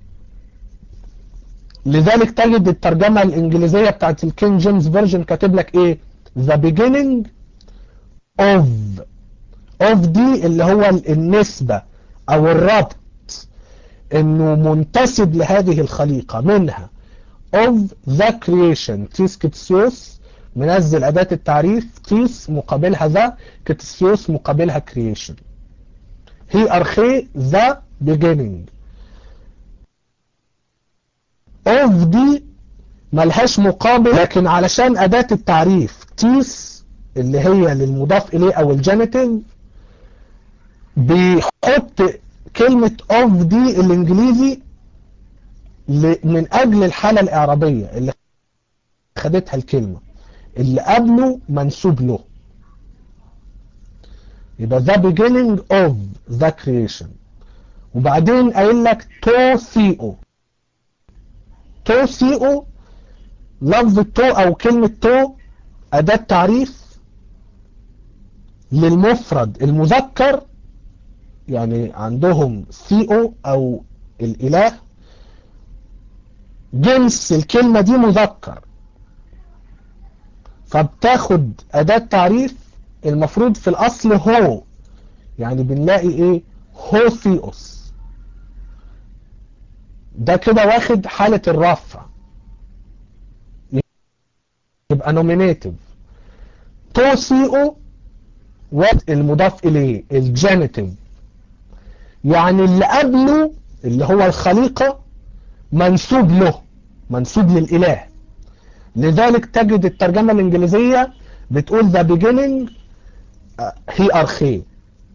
لذلك تجد الترجمة الانجليزية بتاعت الكين جيمس فيرجن كاتب لك ايه the beginning of of دي اللي هو النسبة او الربط انه منتسب لهذه الخليقة منها of the creation تيس كتسيوس منزل أداة التعريف تيس مقابلها ذا كتسيوس مقابلها creation هي أرخي the beginning of دي ملهاش مقابل لكن علشان أداة التعريف تيس اللي هي للمضاف إليه أو الجانيتيف بيحط كلمة of دي الإنجليزي من أجل الحالة الإعرابية اللي خدتها الكلمة اللي قبله منسوب له يبقى the beginning of the creation وبعدين قايل لك تو ثيو تو ثيو لفظ تو او كلمة تو اداة تعريف للمفرد المذكر يعني عندهم ثيو او الاله جنس الكلمة دي مذكر فبتاخد أداة تعريف المفروض في الأصل هو يعني بنلاقي إيه هوثيوس ده كده واخد حالة الرفع يبقى نومينيتيف توسيو المضاف إليه الجانيتيف يعني اللي قبله اللي هو الخليقة منسوب له منسوب للإله لذلك تجد الترجمة الإنجليزية بتقول the beginning هي أرخي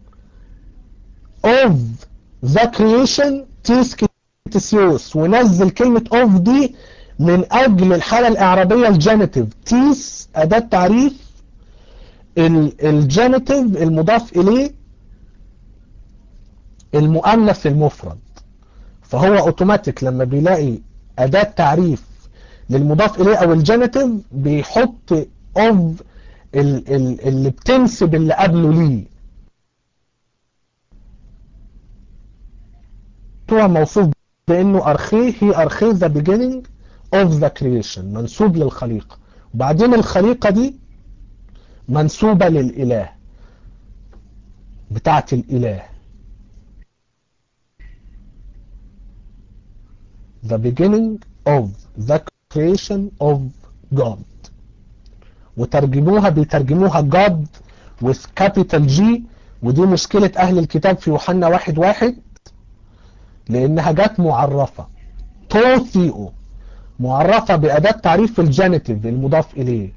of the creation تيسكتسيوس ونزل كلمة of دي من أجل الحالة الإعرابية الجانيتيف تيس أداة تعريف الجانيتيف المضاف إليه المؤنث المفرد فهو اوتوماتيك لما بيلاقي أداة تعريف للمضاف إليه أو الجانيتيف بيحط of اللي بتنسب اللي قبله ليه هو موصوف بأنه أرخيه هي أرخيه the beginning of the creation منسوب للخليقة وبعدين الخليقة دي منسوبة للإله بتاعت الإله the beginning of the creation of God وترجموها بيترجموها God with capital G ودي مشكلة أهل الكتاب في يوحنا واحد واحد لأنها جت معرفة توثيو معرفة بأداة تعريف الجانيتيف المضاف إليه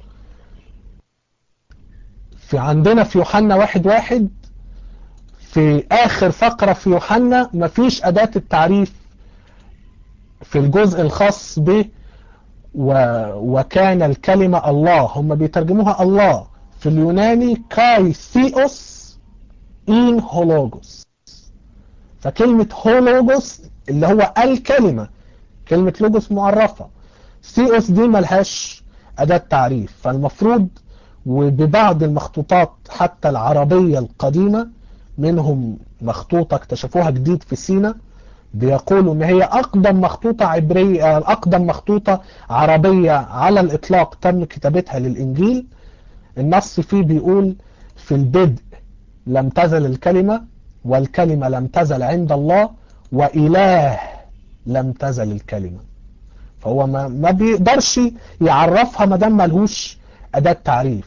في عندنا في يوحنا واحد واحد في آخر فقرة في يوحنا مفيش أداة التعريف في الجزء الخاص به و... وكان الكلمة الله هم بيترجموها الله في اليوناني كاي ثيوس إن هولوجوس فكلمة هولوجوس اللي هو الكلمة كلمة لوجوس معرفة ثيوس دي ملهاش أداة تعريف فالمفروض وببعض المخطوطات حتى العربية القديمة منهم مخطوطة اكتشفوها جديد في سينا بيقولوا ان هي اقدم مخطوطة عبرية اقدم مخطوطة عربية على الاطلاق تم كتابتها للانجيل النص فيه بيقول في البدء لم تزل الكلمة والكلمة لم تزل عند الله وإله لم تزل الكلمة فهو ما, ما بيقدرش يعرفها ما دام ملهوش أداة تعريف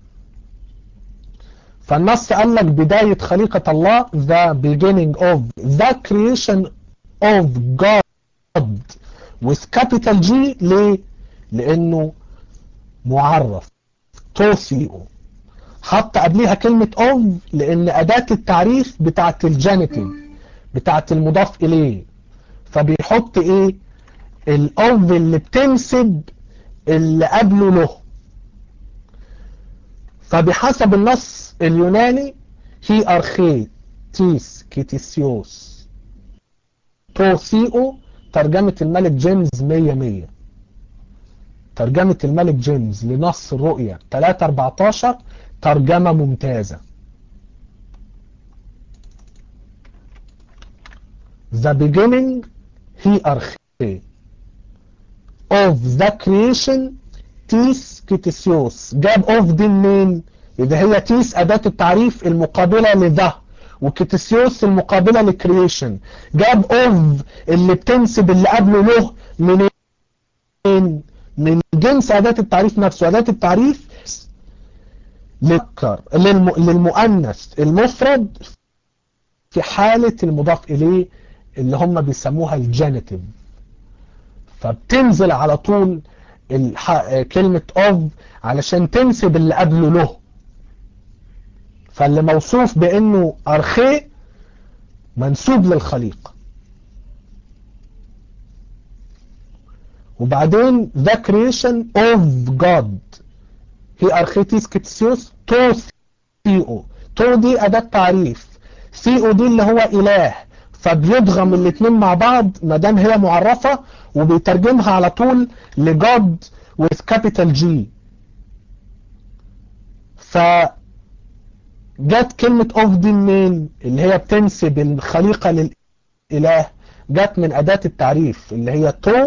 فالنص قال لك بداية خليقة الله the beginning of the creation of God with capital G ليه؟ لأنه معرف توثيقه حط قبليها كلمة of لأن أداة التعريف بتاعت الجانيتيف بتاعت المضاف إليه فبيحط إيه الأوف اللي بتنسب اللي قبله له فبحسب النص اليوناني هي أرخي تيس كيتيسيوس توثيقه ترجمة الملك جيمس 100 100 ترجمة الملك جيمس لنص الرؤية 314 ترجمة ممتازة The beginning hierarchy of the creation تيس كيتيسيوس جاب اوف دي منين يبقى هي تيس أداة التعريف المقابلة لده وكيتيسيوس المقابلة لكرييشن جاب اوف اللي بتنسب اللي قبله له منين من جنس أداة التعريف نفسه أداة التعريف للذكر للم... للمؤنث المفرد في حالة المضاف إليه اللي هم بيسموها الجانيتيف فبتنزل على طول الح... كلمة of علشان تنسب اللي قبله له فاللي موصوف بأنه أرخي منسوب للخليقة وبعدين the creation of God هي أرخيتيس كتسيوس تو ثيو تو دي أداة تعريف ثيو دي اللي هو إله فبيضغم الاثنين مع بعض ما دام هي معرفة وبيترجمها على طول لجود with capital G ف جت كلمة اوف دي منين اللي هي بتنسب الخليقة للإله جت من أداة التعريف اللي هي تو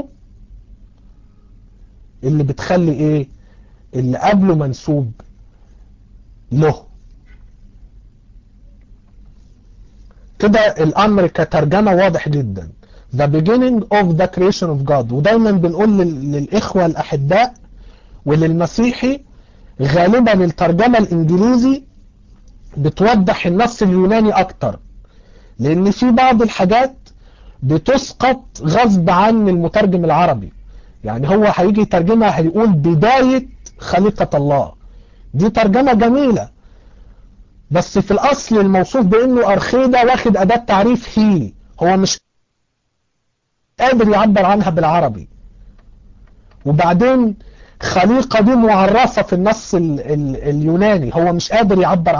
اللي بتخلي ايه اللي قبله منسوب له كده الامر كترجمة واضح جدا the beginning of the creation of God ودايما بنقول للاخوة الاحباء وللمسيحي غالبا الترجمة الانجليزي بتوضح النص اليوناني اكتر لان في بعض الحاجات بتسقط غصب عن المترجم العربي يعني هو هيجي يترجمها هيقول بداية خليقة الله دي ترجمة جميلة بس في الأصل الموصوف بأنه أرخيدة واخد أداة تعريف هي هو مش قادر يعبر عنها بالعربي وبعدين خليقة دي معرفة في النص ال ال اليوناني هو مش قادر يعبر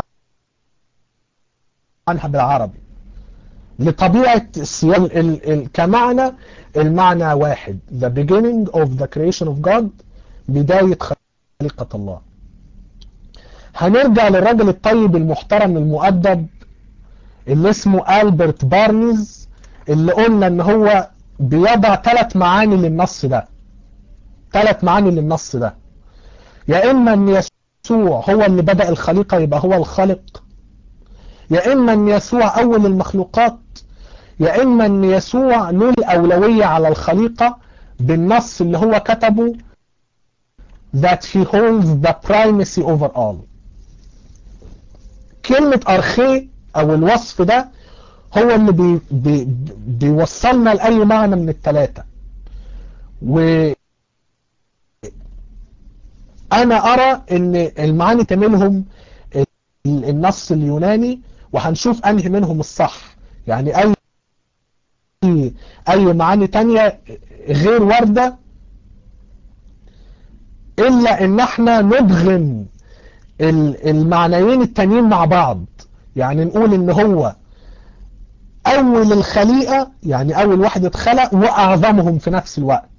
عنها بالعربي لطبيعة السياق كمعنى المعنى واحد the beginning of the creation of God بداية خليقة الله هنرجع للراجل الطيب المحترم المؤدب اللي اسمه ألبرت بارنيز اللي قلنا ان هو بيضع ثلاث معاني للنص ده ثلاث معاني للنص ده يا اما ان يسوع هو اللي بدأ الخليقة يبقى هو الخالق يا اما ان يسوع اول المخلوقات يا اما ان يسوع له الاولوية على الخليقة بالنص اللي هو كتبه that he holds the primacy over all كلمة أرخي أو الوصف ده هو اللي بي بي بيوصلنا لأي معنى من الثلاثة و أنا أرى أن المعاني تملهم النص اليوناني وهنشوف أنهي منهم الصح يعني أي أي معاني تانية غير واردة إلا إن احنا ندغم المعنيين التانيين مع بعض يعني نقول ان هو اول الخليقة يعني اول واحد اتخلق واعظمهم في نفس الوقت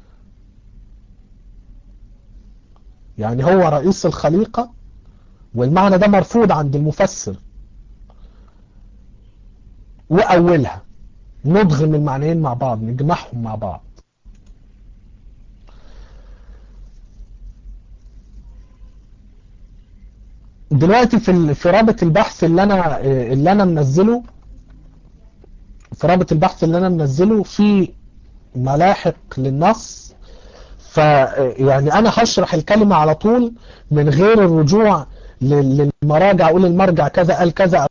يعني هو رئيس الخليقة والمعنى ده مرفوض عند المفسر واولها ندغم المعنيين مع بعض نجمعهم مع بعض دلوقتي في في رابط البحث اللي انا اللي انا منزله في رابط البحث اللي انا منزله في ملاحق للنص فيعني انا هشرح الكلمة على طول من غير الرجوع للمراجع اقول المرجع كذا قال كذا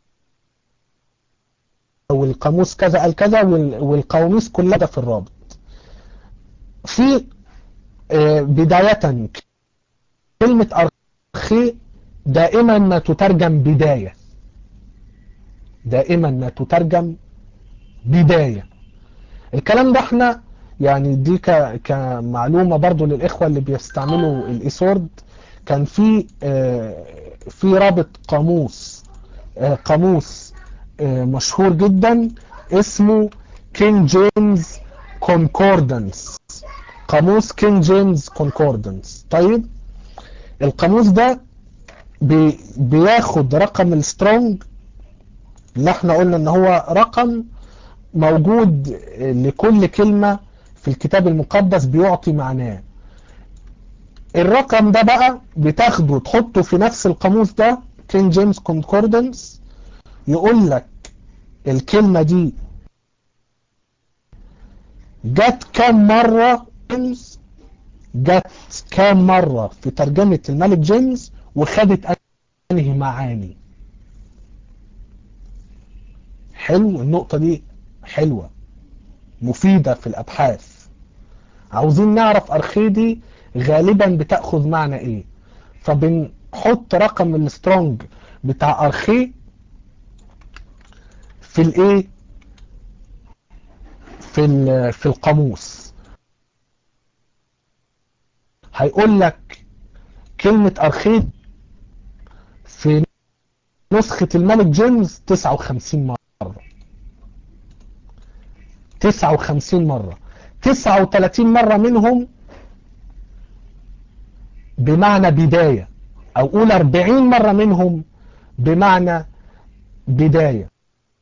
او القاموس كذا قال كذا والقواميس كلها ده في الرابط في بداية كلمة أرخي دائما ما تترجم بداية دائما ما تترجم بداية الكلام ده احنا يعني دي كمعلومة برضو للإخوة اللي بيستعملوا الإيسورد كان في في رابط قاموس قاموس مشهور جدا اسمه كينج جيمس كونكوردنس قاموس كينج جيمس كونكوردنس طيب القاموس ده بي بياخد رقم السترونج اللي احنا قلنا ان هو رقم موجود لكل كلمة في الكتاب المقدس بيعطي معناه الرقم ده بقى بتاخده تحطه في نفس القاموس ده كين جيمس كونكوردنس يقول لك الكلمة دي جت كام مرة جت كام مرة في ترجمة الملك جيمس وخدت انهي معاني حلو النقطة دي حلوة مفيدة في الابحاث عاوزين نعرف ارخيدي غالبا بتأخذ معنى ايه فبنحط رقم السترونج بتاع ارخي في الايه في في القاموس هيقول لك كلمة ارخي في نسخة الملك جيمس 59 مرة 59 مرة 39 مرة منهم بمعنى بداية او قول 40 مرة منهم بمعنى بداية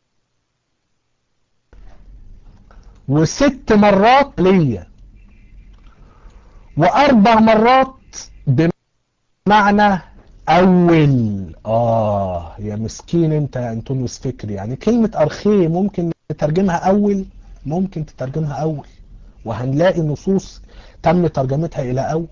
وست مرات ليا واربع مرات بمعنى اول اه يا مسكين انت يا انطونيوس فكري يعني كلمة ارخي ممكن نترجمها اول ممكن تترجمها اول وهنلاقي نصوص تم ترجمتها الى اول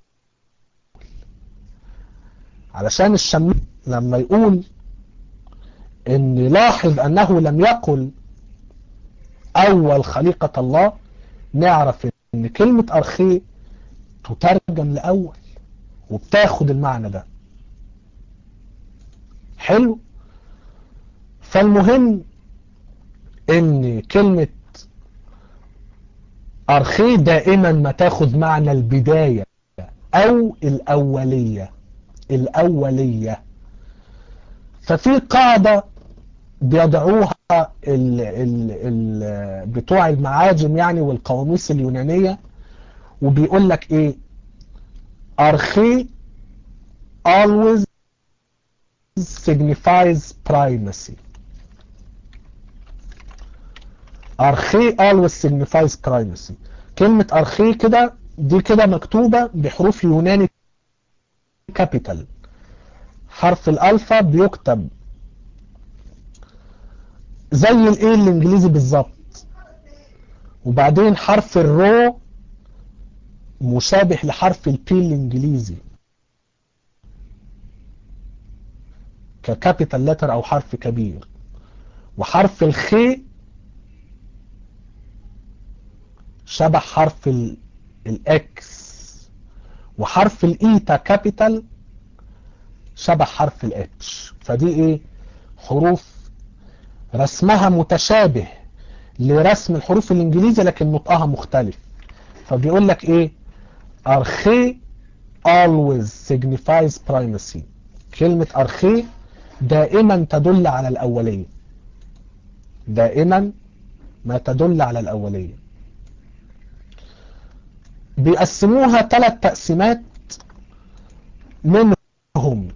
علشان الشمي لما يقول ان لاحظ انه لم يقل اول خليقة الله نعرف ان كلمة ارخي تترجم لاول وبتاخد المعنى ده حلو فالمهم ان كلمة ارخي دائما ما تاخذ معنى البداية او الاولية الاولية ففي قاعدة بيضعوها ال ال ال بتوع المعاجم يعني والقواميس اليونانية وبيقول لك ايه ارخي always signifies primacy ارخي always signifies primacy كلمة ارخي كده دي كده مكتوبة بحروف يوناني كابيتال حرف الالفا بيكتب زي الايه الانجليزي بالظبط وبعدين حرف الرو مشابه لحرف البي الانجليزي ككابيتال لتر او حرف كبير وحرف الخي شبه حرف الاكس وحرف الايتا كابيتال شبه حرف الاتش فدي ايه حروف رسمها متشابه لرسم الحروف الانجليزي لكن نطقها مختلف فبيقول لك ايه ارخي always signifies primacy كلمة ارخي دائما تدل على الاولية دائما ما تدل على الاولية بيقسموها ثلاث تقسيمات منهم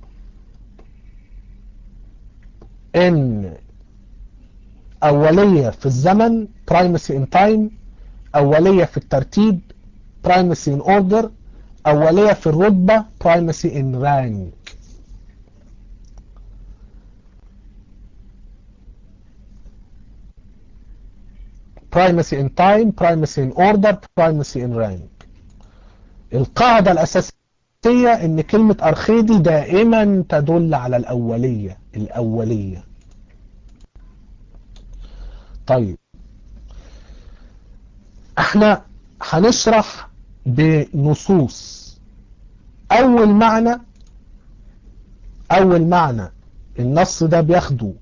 ان اولية في الزمن primacy in time اولية في الترتيب primacy in order اولية في الرتبة primacy in rank primacy in time primacy in order primacy in rank القاعدة الأساسية ان كلمة ارخيدي دائما تدل على الاولية الاولية طيب احنا هنشرح بنصوص اول معنى اول معنى النص ده بياخده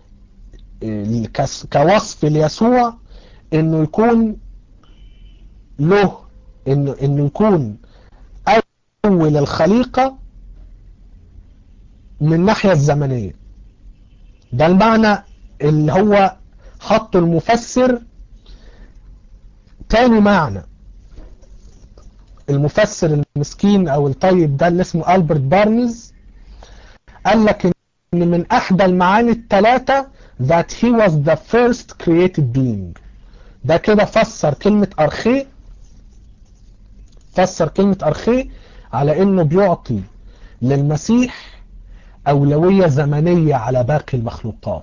كوصف ليسوع انه يكون له انه انه يكون اول الخليقة من الناحية الزمنية ده المعنى اللي هو حطه المفسر تاني معنى المفسر المسكين او الطيب ده اللي اسمه ألبرت بارنز قال لك ان من احدى المعاني الثلاثة that he was the first created being ده كده فسر كلمة ارخي فسر كلمة ارخي على انه بيعطي للمسيح اولوية زمنية على باقي المخلوقات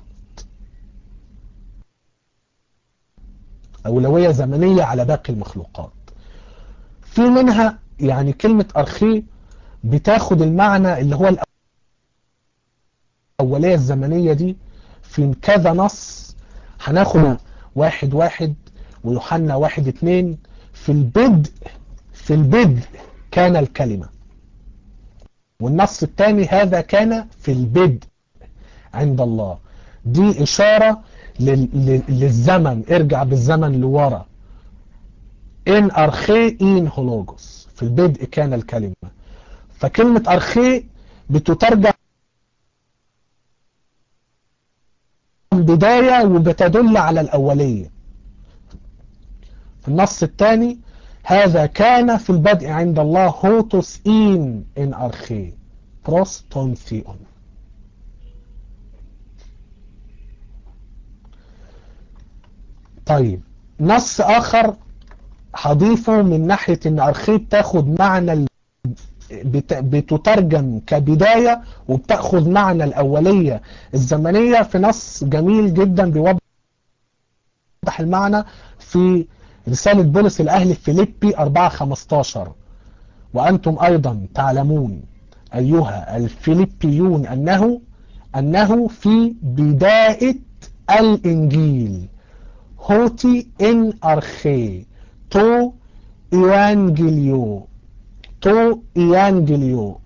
اولوية زمنية على باقي المخلوقات في منها يعني كلمة ارخي بتاخد المعنى اللي هو الاولية الزمنية دي في كذا نص هناخد واحد واحد ويوحنا واحد اتنين في البدء في البدء كان الكلمة والنص الثاني هذا كان في البدء عند الله دي إشارة للزمن ارجع بالزمن لورا إن أرخي إن هولوجوس في البدء كان الكلمة فكلمة أرخي بتترجم بداية وبتدل على الأولية في النص الثاني هذا كان في البدء عند الله هوتوس إن إن أرخي بروستونثيون طيب نص آخر هضيفه من ناحية إن أرخي بتاخد معنى بتترجم كبداية وبتأخذ معنى الأولية الزمنية في نص جميل جدا بيوضح المعنى في رسالة بولس الأهل فيليبي 4-15 وأنتم أيضا تعلمون أيها الفيليبيون أنه أنه في بداية الإنجيل هوتي إن أرخي تو إيوانجيليو تو إيانجيليو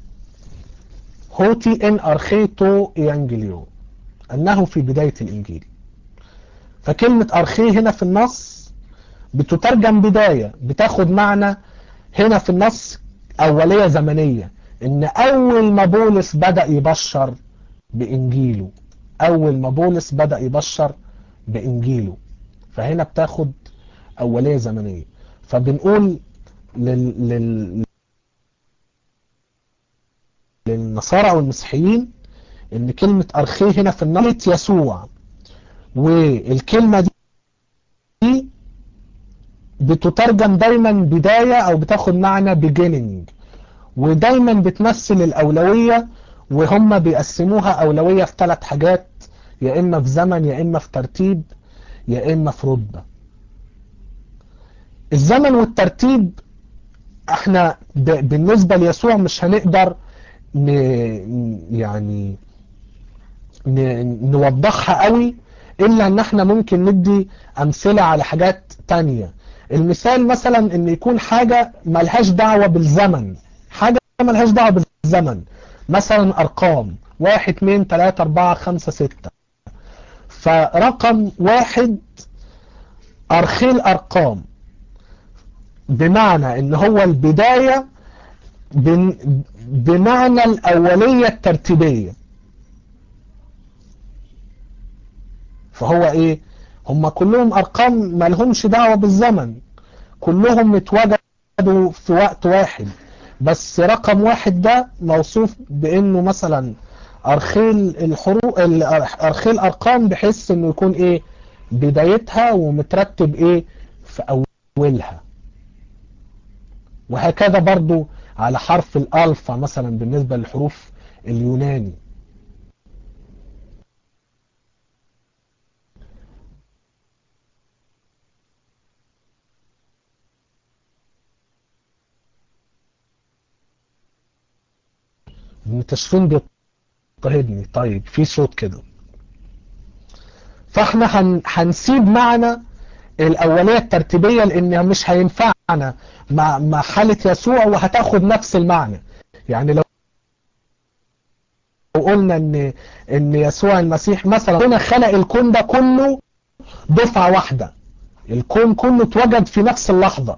هوتي إن أرخي تو إيانجيليو أنه في بداية الإنجيل فكلمة أرخي هنا في النص بتترجم بداية بتاخد معنى هنا في النص أولية زمنية إن أول ما بولس بدأ يبشر بإنجيله أول ما بولس بدأ يبشر بإنجيله فهنا بتاخد أولية زمنية فبنقول لل... لل... للنصارى والمسيحيين إن كلمة أرخي هنا في النص يسوع والكلمة دي بتترجم دايما بداية او بتاخد معنى beginning ودايما بتمثل الاولوية وهم بيقسموها اولوية في ثلاث حاجات يا اما في زمن يا اما في ترتيب يا اما في رتبة الزمن والترتيب احنا بالنسبة ليسوع مش هنقدر ن... يعني ن... نوضحها قوي الا ان احنا ممكن ندي امثلة على حاجات تانية المثال مثلا ان يكون حاجة ملهاش دعوة بالزمن حاجة ملهاش دعوة بالزمن مثلا ارقام واحد اتنين تلاتة اربعة خمسة ستة فرقم واحد ارخيل ارقام بمعنى ان هو البداية بمعنى الاولية الترتيبية فهو ايه هم كلهم ارقام ما لهمش دعوة بالزمن كلهم اتوجدوا في وقت واحد بس رقم واحد ده موصوف بانه مثلا ارخيل الحروف ارخيل ارقام بحيث انه يكون ايه بدايتها ومترتب ايه في اولها وهكذا برضو على حرف الالفا مثلا بالنسبة للحروف اليوناني ابن تشفين بيضطهدني طيب في صوت كده فاحنا هن... هنسيب معنا الأولية الترتيبية لأن مش هينفعنا مع... مع حالة يسوع وهتاخد نفس المعنى يعني لو قلنا ان ان يسوع المسيح مثلا هنا خلق الكون ده كله دفعة واحدة الكون كله اتوجد في نفس اللحظة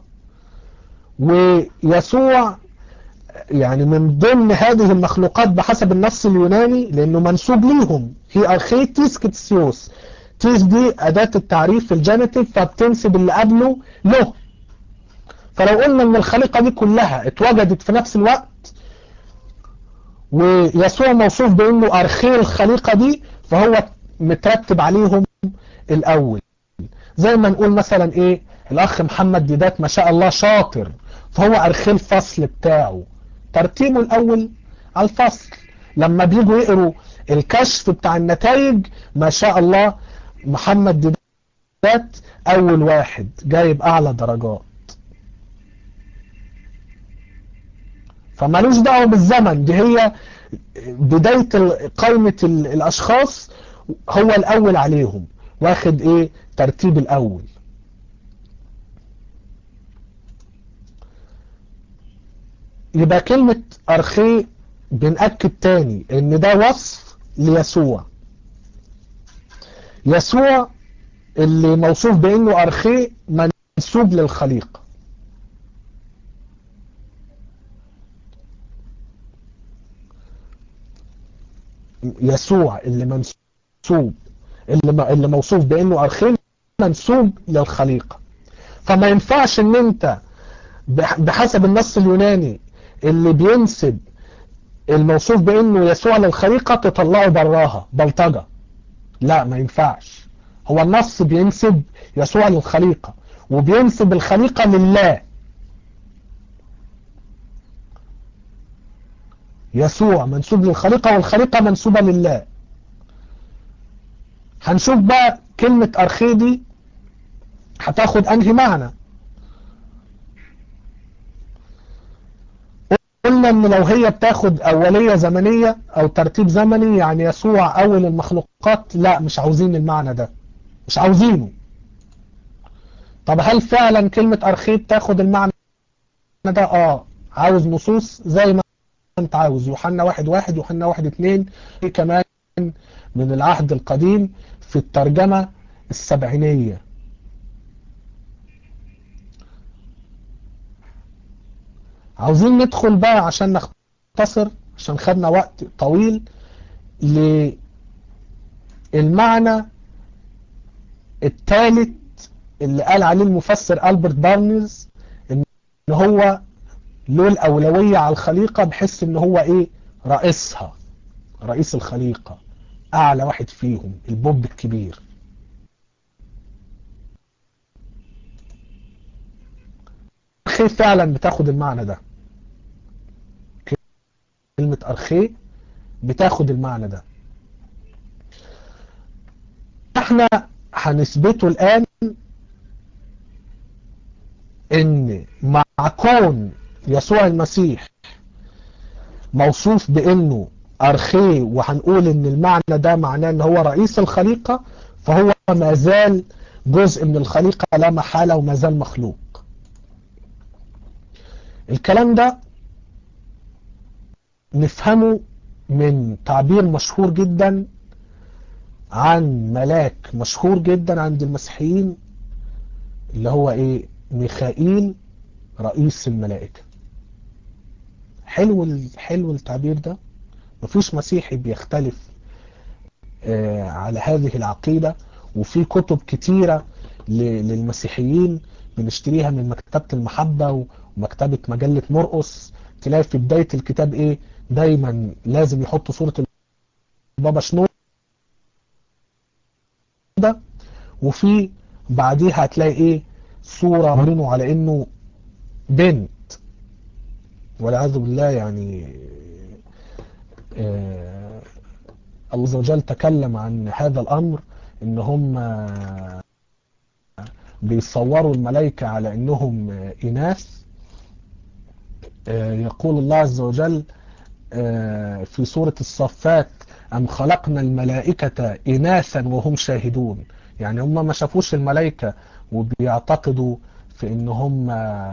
ويسوع يعني من ضمن هذه المخلوقات بحسب النص اليوناني لانه منسوب ليهم هي ارخيتيس كتسيوس تيس دي اداة التعريف في الجانيتيف فبتنسب اللي قبله له فلو قلنا ان الخليقة دي كلها اتوجدت في نفس الوقت ويسوع موصوف بانه ارخي الخليقة دي فهو مترتب عليهم الاول زي ما نقول مثلا ايه الاخ محمد ديدات ما شاء الله شاطر فهو ارخي الفصل بتاعه ترتيبه الاول على الفصل لما بيجوا يقروا الكشف بتاع النتائج ما شاء الله محمد ديدات اول واحد جايب اعلى درجات فمالوش دعوه بالزمن دي هي بداية قائمة الاشخاص هو الاول عليهم واخد ايه ترتيب الاول يبقى كلمة ارخي بنأكد تاني ان ده وصف ليسوع يسوع اللي موصوف بانه ارخي منسوب للخليقة يسوع اللي منسوب اللي اللي موصوف بانه ارخي منسوب للخليقة فما ينفعش ان انت بحسب النص اليوناني اللي بينسب الموصوف بانه يسوع للخليقة تطلعه براها بلطجة لا ما ينفعش هو النص بينسب يسوع للخليقة وبينسب الخليقة لله يسوع منسوب للخليقة والخليقة منسوبة لله هنشوف بقى كلمة أرخي دي هتاخد أنهي معنى قلنا ان لو هي بتاخد اولية زمنية او ترتيب زمني يعني يسوع اول المخلوقات لا مش عاوزين المعنى ده مش عاوزينه طب هل فعلا كلمة ارخي بتاخد المعنى ده اه عاوز نصوص زي ما انت عاوز يوحنا واحد واحد يوحنا واحد اتنين في كمان من العهد القديم في الترجمة السبعينية عاوزين ندخل بقى عشان نختصر عشان خدنا وقت طويل للمعنى الثالث اللي قال عليه المفسر ألبرت بارنز ان هو له الأولوية على الخليقة بحس ان هو ايه رئيسها رئيس الخليقة اعلى واحد فيهم البوب الكبير أرخي فعلا بتاخد المعنى ده كلمة أرخي بتاخد المعنى ده احنا هنثبته الآن ان مع كون يسوع المسيح موصوف بانه ارخي وهنقول ان المعنى ده معناه ان هو رئيس الخليقة فهو ما زال جزء من الخليقة لا محالة وما زال مخلوق الكلام ده نفهمه من تعبير مشهور جدا عن ملاك مشهور جدا عند المسيحيين اللي هو ايه ميخائيل رئيس الملائكة حلو حلو التعبير ده مفيش مسيحي بيختلف آه على هذه العقيدة وفي كتب كتيرة للمسيحيين بنشتريها من مكتبة المحبة ومكتبة مجلة مرقس تلاقي في بداية الكتاب ايه دايما لازم يحطوا صورة البابا شنو ده وفي بعديها هتلاقي ايه صورة مرينه على انه بنت والعياذ بالله يعني آه الله عز وجل تكلم عن هذا الامر ان هم بيصوروا الملائكة على انهم اناث آه يقول الله عز وجل في سورة الصفات أم خلقنا الملائكة إناثا وهم شاهدون يعني هم ما شافوش الملائكة وبيعتقدوا في ان هم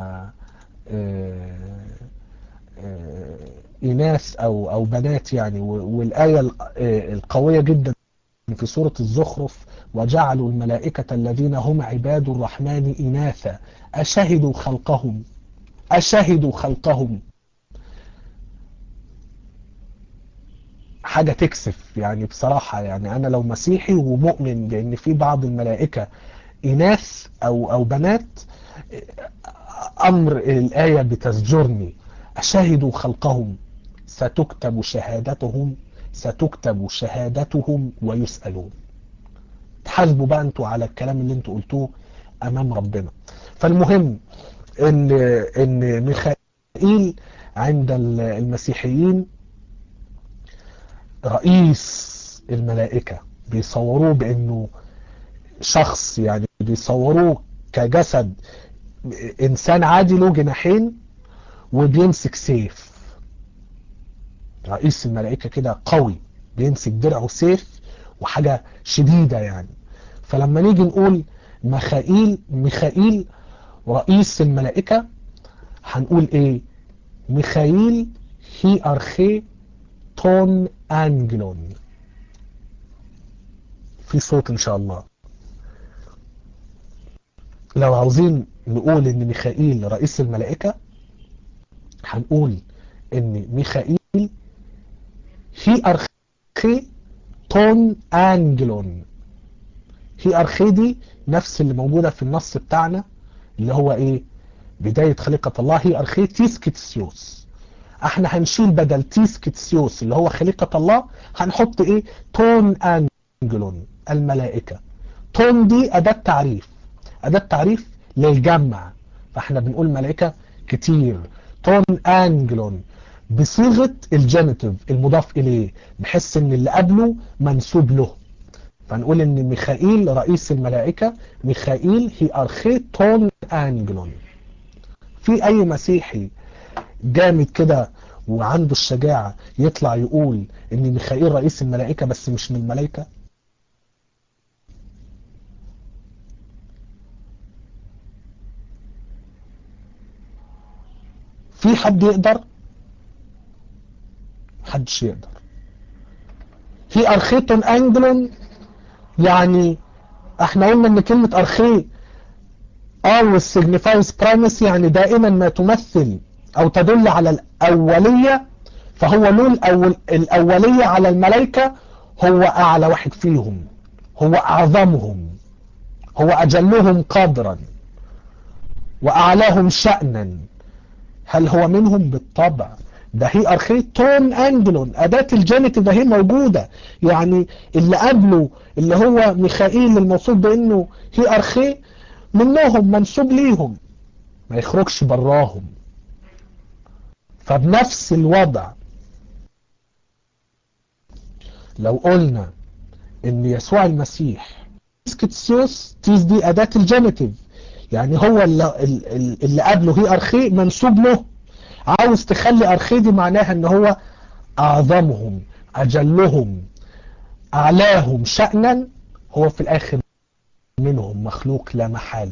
إناث أو أو بنات يعني والآية القوية جدا في سورة الزخرف وجعلوا الملائكة الذين هم عباد الرحمن إناثا أشهدوا خلقهم أشهدوا خلقهم حاجة تكسف يعني بصراحة يعني أنا لو مسيحي ومؤمن بأن في بعض الملائكة إناث أو أو بنات أمر الآية بتزجرني أشهدوا خلقهم ستكتب شهادتهم ستكتب شهادتهم ويسألون تحاسبوا بقى انتوا على الكلام اللي انتوا قلتوه امام ربنا فالمهم ان ان ميخائيل عند المسيحيين رئيس الملائكة بيصوروه بانه شخص يعني بيصوروه كجسد انسان عادي له جناحين وبيمسك سيف رئيس الملائكة كده قوي بيمسك درعه سيف وحاجة شديدة يعني فلما نيجي نقول ميخائيل ميخائيل رئيس الملائكة هنقول ايه ميخائيل هي ارخي تون انجلون في صوت ان شاء الله لو عاوزين نقول ان ميخائيل رئيس الملائكة هنقول ان ميخائيل هي ارخي تون انجلون هي ارخي دي نفس اللي موجودة في النص بتاعنا اللي هو ايه بداية خليقة الله هي ارخي تيسكتسيوس احنا هنشيل بدل تيسكتسيوس اللي هو خليقة الله هنحط ايه تون انجلون الملائكة تون دي اداة تعريف اداة تعريف للجمع فاحنا بنقول ملائكة كتير تون انجلون بصيغة الجينيتيف المضاف اليه بحس ان اللي قبله منسوب له فنقول ان ميخائيل رئيس الملائكة ميخائيل هي ارخي تون انجلون في اي مسيحي جامد كده وعنده الشجاعة يطلع يقول ان ميخائيل رئيس الملائكة بس مش من الملائكة في حد يقدر محدش يقدر في ارخيتون انجلون يعني احنا قلنا ان كلمة ارخي always signifies primacy يعني دائما ما تمثل او تدل على الاولية فهو له الأول الاولية على الملائكة هو اعلى واحد فيهم هو اعظمهم هو اجلهم قدرا واعلاهم شأنا هل هو منهم بالطبع ده هي ارخي تون انجلون اداة الجينيتيف ده هي موجودة يعني اللي قبله اللي هو ميخائيل الموصوف بانه هي ارخي منهم منسوب ليهم ما يخرجش براهم فبنفس الوضع لو قلنا ان يسوع المسيح تيسكتسيوس تيس دي اداة الجينيتيف يعني هو اللي, اللي قبله هي ارخي منسوب له عاوز تخلي ارخي دي معناها ان هو اعظمهم اجلهم اعلاهم شأنا هو في الاخر منهم مخلوق لا محالة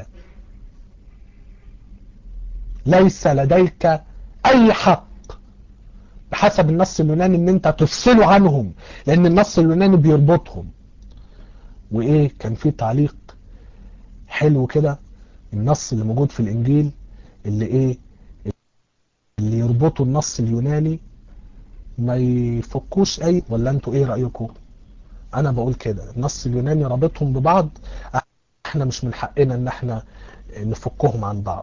ليس لديك اي حق بحسب النص اليوناني ان انت تفصله عنهم لان النص اليوناني بيربطهم وايه كان في تعليق حلو كده النص اللي موجود في الانجيل اللي ايه اللي يربطوا النص اليوناني ما يفكوش اي ولا انتوا ايه رأيكم انا بقول كده النص اليوناني رابطهم ببعض احنا مش من حقنا ان احنا نفكهم عن بعض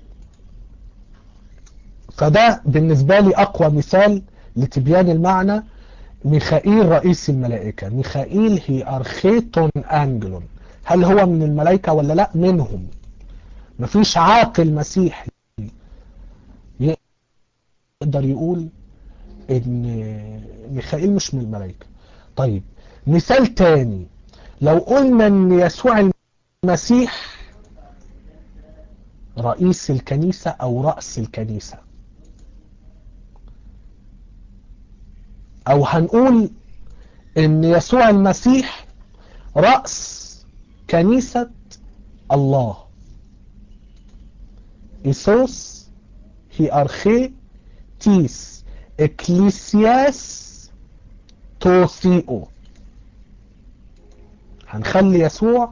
فده بالنسبة لي اقوى مثال لتبيان المعنى ميخائيل رئيس الملائكة ميخائيل هي ارخيتون انجلون هل هو من الملائكة ولا لا منهم مفيش عاقل مسيحي يقدر يقول ان ميخائيل مش من الملائكة طيب مثال تاني لو قلنا ان يسوع المسيح رئيس الكنيسة او رأس الكنيسة او هنقول ان يسوع المسيح رأس كنيسة الله إيسوس هي أرخي تيس إكليسياس توثيئو هنخلي يسوع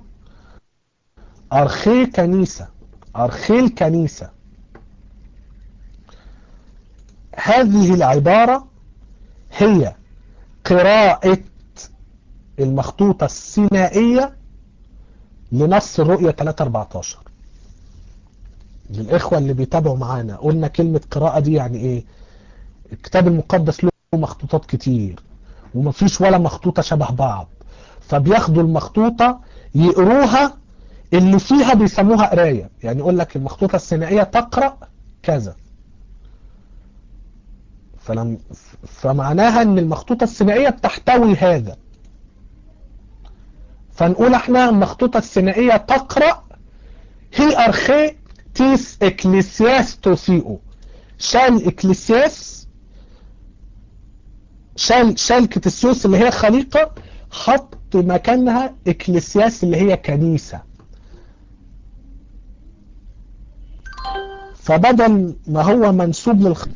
أرخي كنيسة أرخي الكنيسة هذه العبارة هي قراءة المخطوطة السينائية لنص الرؤية 314 للإخوة اللي بيتابعوا معانا قلنا كلمة قراءة دي يعني إيه الكتاب المقدس له مخطوطات كتير ومفيش ولا مخطوطة شبه بعض فبياخدوا المخطوطة يقروها اللي فيها بيسموها قراية يعني يقول لك المخطوطة السينائية تقرأ كذا فلم فمعناها ان المخطوطة السينائية بتحتوي هذا فنقول احنا المخطوطة السينائية تقرأ هي ارخي تيس اكليسياس توسيئو شال اكليسياس شال شال كتسيوس اللي هي خليقة حط مكانها اكليسياس اللي هي كنيسة فبدل ما هو منسوب للخ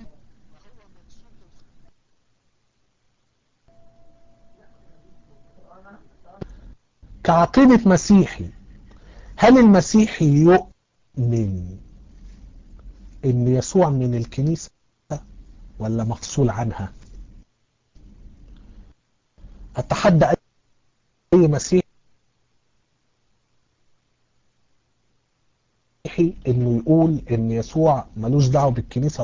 كعقيدة مسيحي هل المسيحي يؤمن ان يسوع من الكنيسة ولا مفصول عنها اتحدى اي مسيحي انه يقول ان يسوع ملوش دعوه بالكنيسه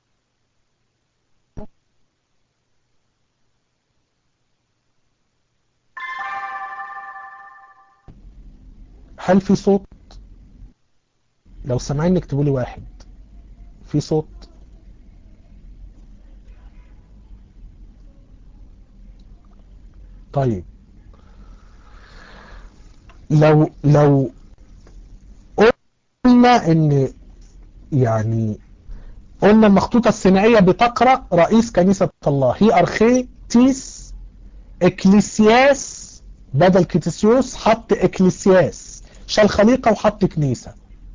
هل في صوت لو سامعين اكتبوا لي واحد في صوت طيب لو لو قلنا ان يعني قلنا المخطوطة السينائية بتقرأ رئيس كنيسة الله هي أرخي تيس إكليسياس بدل كيتسيوس حط إكليسياس شال خليقة وحط كنيسة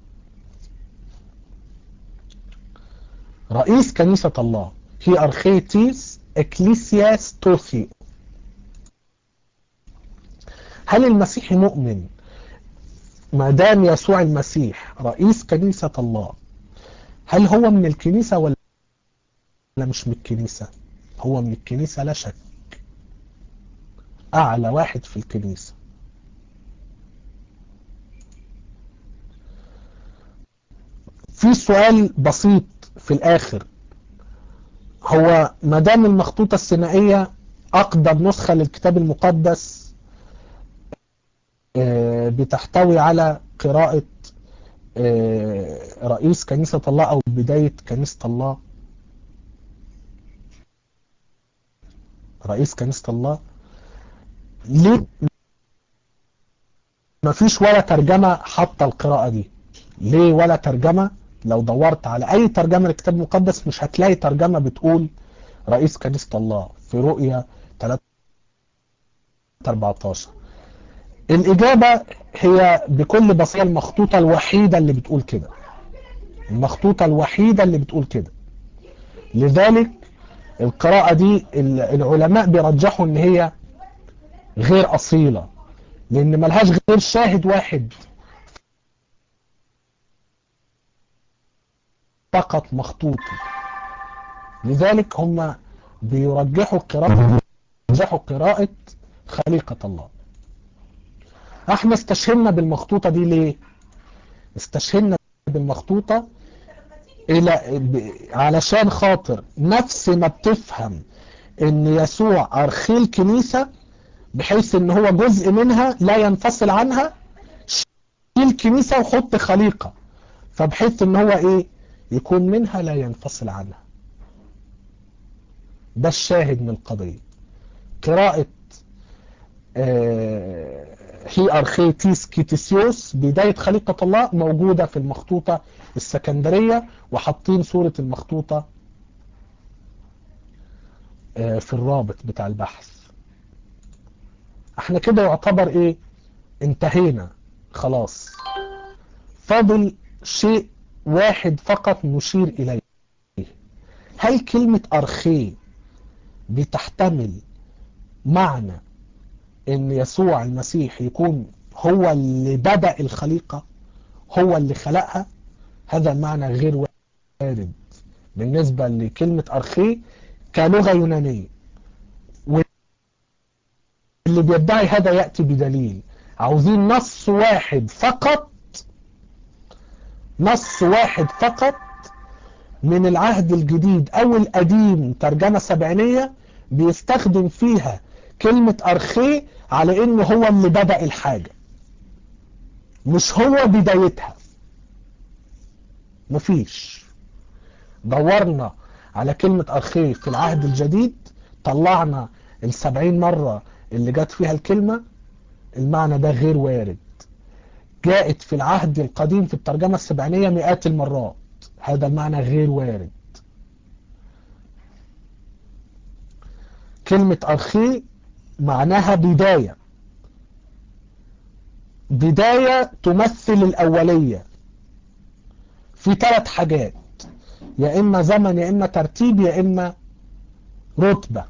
رئيس كنيسة الله هي أرخي تيس إكليسياس توثيو هل المسيحي مؤمن ما دام يسوع المسيح رئيس كنيسة الله هل هو من الكنيسة ولا مش من الكنيسة هو من الكنيسة لا شك أعلى واحد في الكنيسة في سؤال بسيط في الآخر هو ما دام المخطوطة السينائية أقدم نسخة للكتاب المقدس بتحتوي على قراءة رئيس كنيسة الله أو بداية كنيسة الله رئيس كنيسة الله ليه ما فيش ولا ترجمة حتى القراءة دي ليه ولا ترجمة لو دورت على أي ترجمة للكتاب المقدس مش هتلاقي ترجمة بتقول رئيس كنيسة الله في رؤية 3 14 الإجابة هي بكل بساطة المخطوطة الوحيدة اللي بتقول كده المخطوطة الوحيدة اللي بتقول كده لذلك القراءة دي العلماء بيرجحوا ان هي غير أصيلة لأن ملهاش غير شاهد واحد فقط مخطوطي لذلك هم بيرجحوا قراءة بيرجحوا قراءة خليقة الله احنا استشهدنا بالمخطوطة دي ليه استشهدنا بالمخطوطة الى ب... علشان خاطر نفس ما بتفهم ان يسوع ارخي الكنيسة بحيث ان هو جزء منها لا ينفصل عنها شيل الكنيسة وحط خليقة فبحيث ان هو ايه يكون منها لا ينفصل عنها ده الشاهد من القضية قراءة آه هي أرخيتيس كيتيسيوس بداية خليقة الله موجودة في المخطوطة السكندرية وحاطين صورة المخطوطة في الرابط بتاع البحث احنا كده يعتبر ايه انتهينا خلاص فاضل شيء واحد فقط نشير اليه هل كلمة ارخي بتحتمل معنى ان يسوع المسيح يكون هو اللي بدأ الخليقة هو اللي خلقها هذا المعنى غير وارد بالنسبة لكلمة أرخي كلغة يونانية واللي بيدعي هذا يأتي بدليل عاوزين نص واحد فقط نص واحد فقط من العهد الجديد او القديم ترجمة سبعينية بيستخدم فيها كلمة أرخي على انه هو اللي بدأ الحاجة مش هو بدايتها مفيش دورنا على كلمة أرخي في العهد الجديد طلعنا السبعين مرة اللي جت فيها الكلمة المعنى ده غير وارد جاءت في العهد القديم في الترجمة السبعينية مئات المرات هذا المعنى غير وارد كلمة أرخي معناها بداية بداية تمثل الأولية في ثلاث حاجات يا إما زمن يا إما ترتيب يا إما رتبة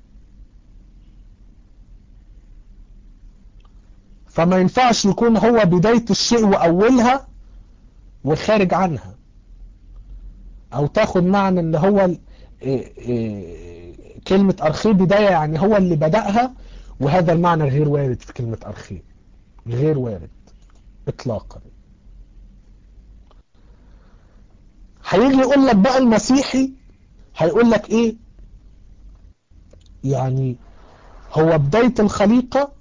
فما ينفعش يكون هو بداية الشيء وأولها وخارج عنها أو تاخد معنى إن هو كلمة أرخي بداية يعني هو اللي بدأها وهذا المعنى غير وارد في كلمة أرخي غير وارد إطلاقا هيجي يقول لك بقى المسيحي هيقول لك ايه يعني هو بداية الخليقة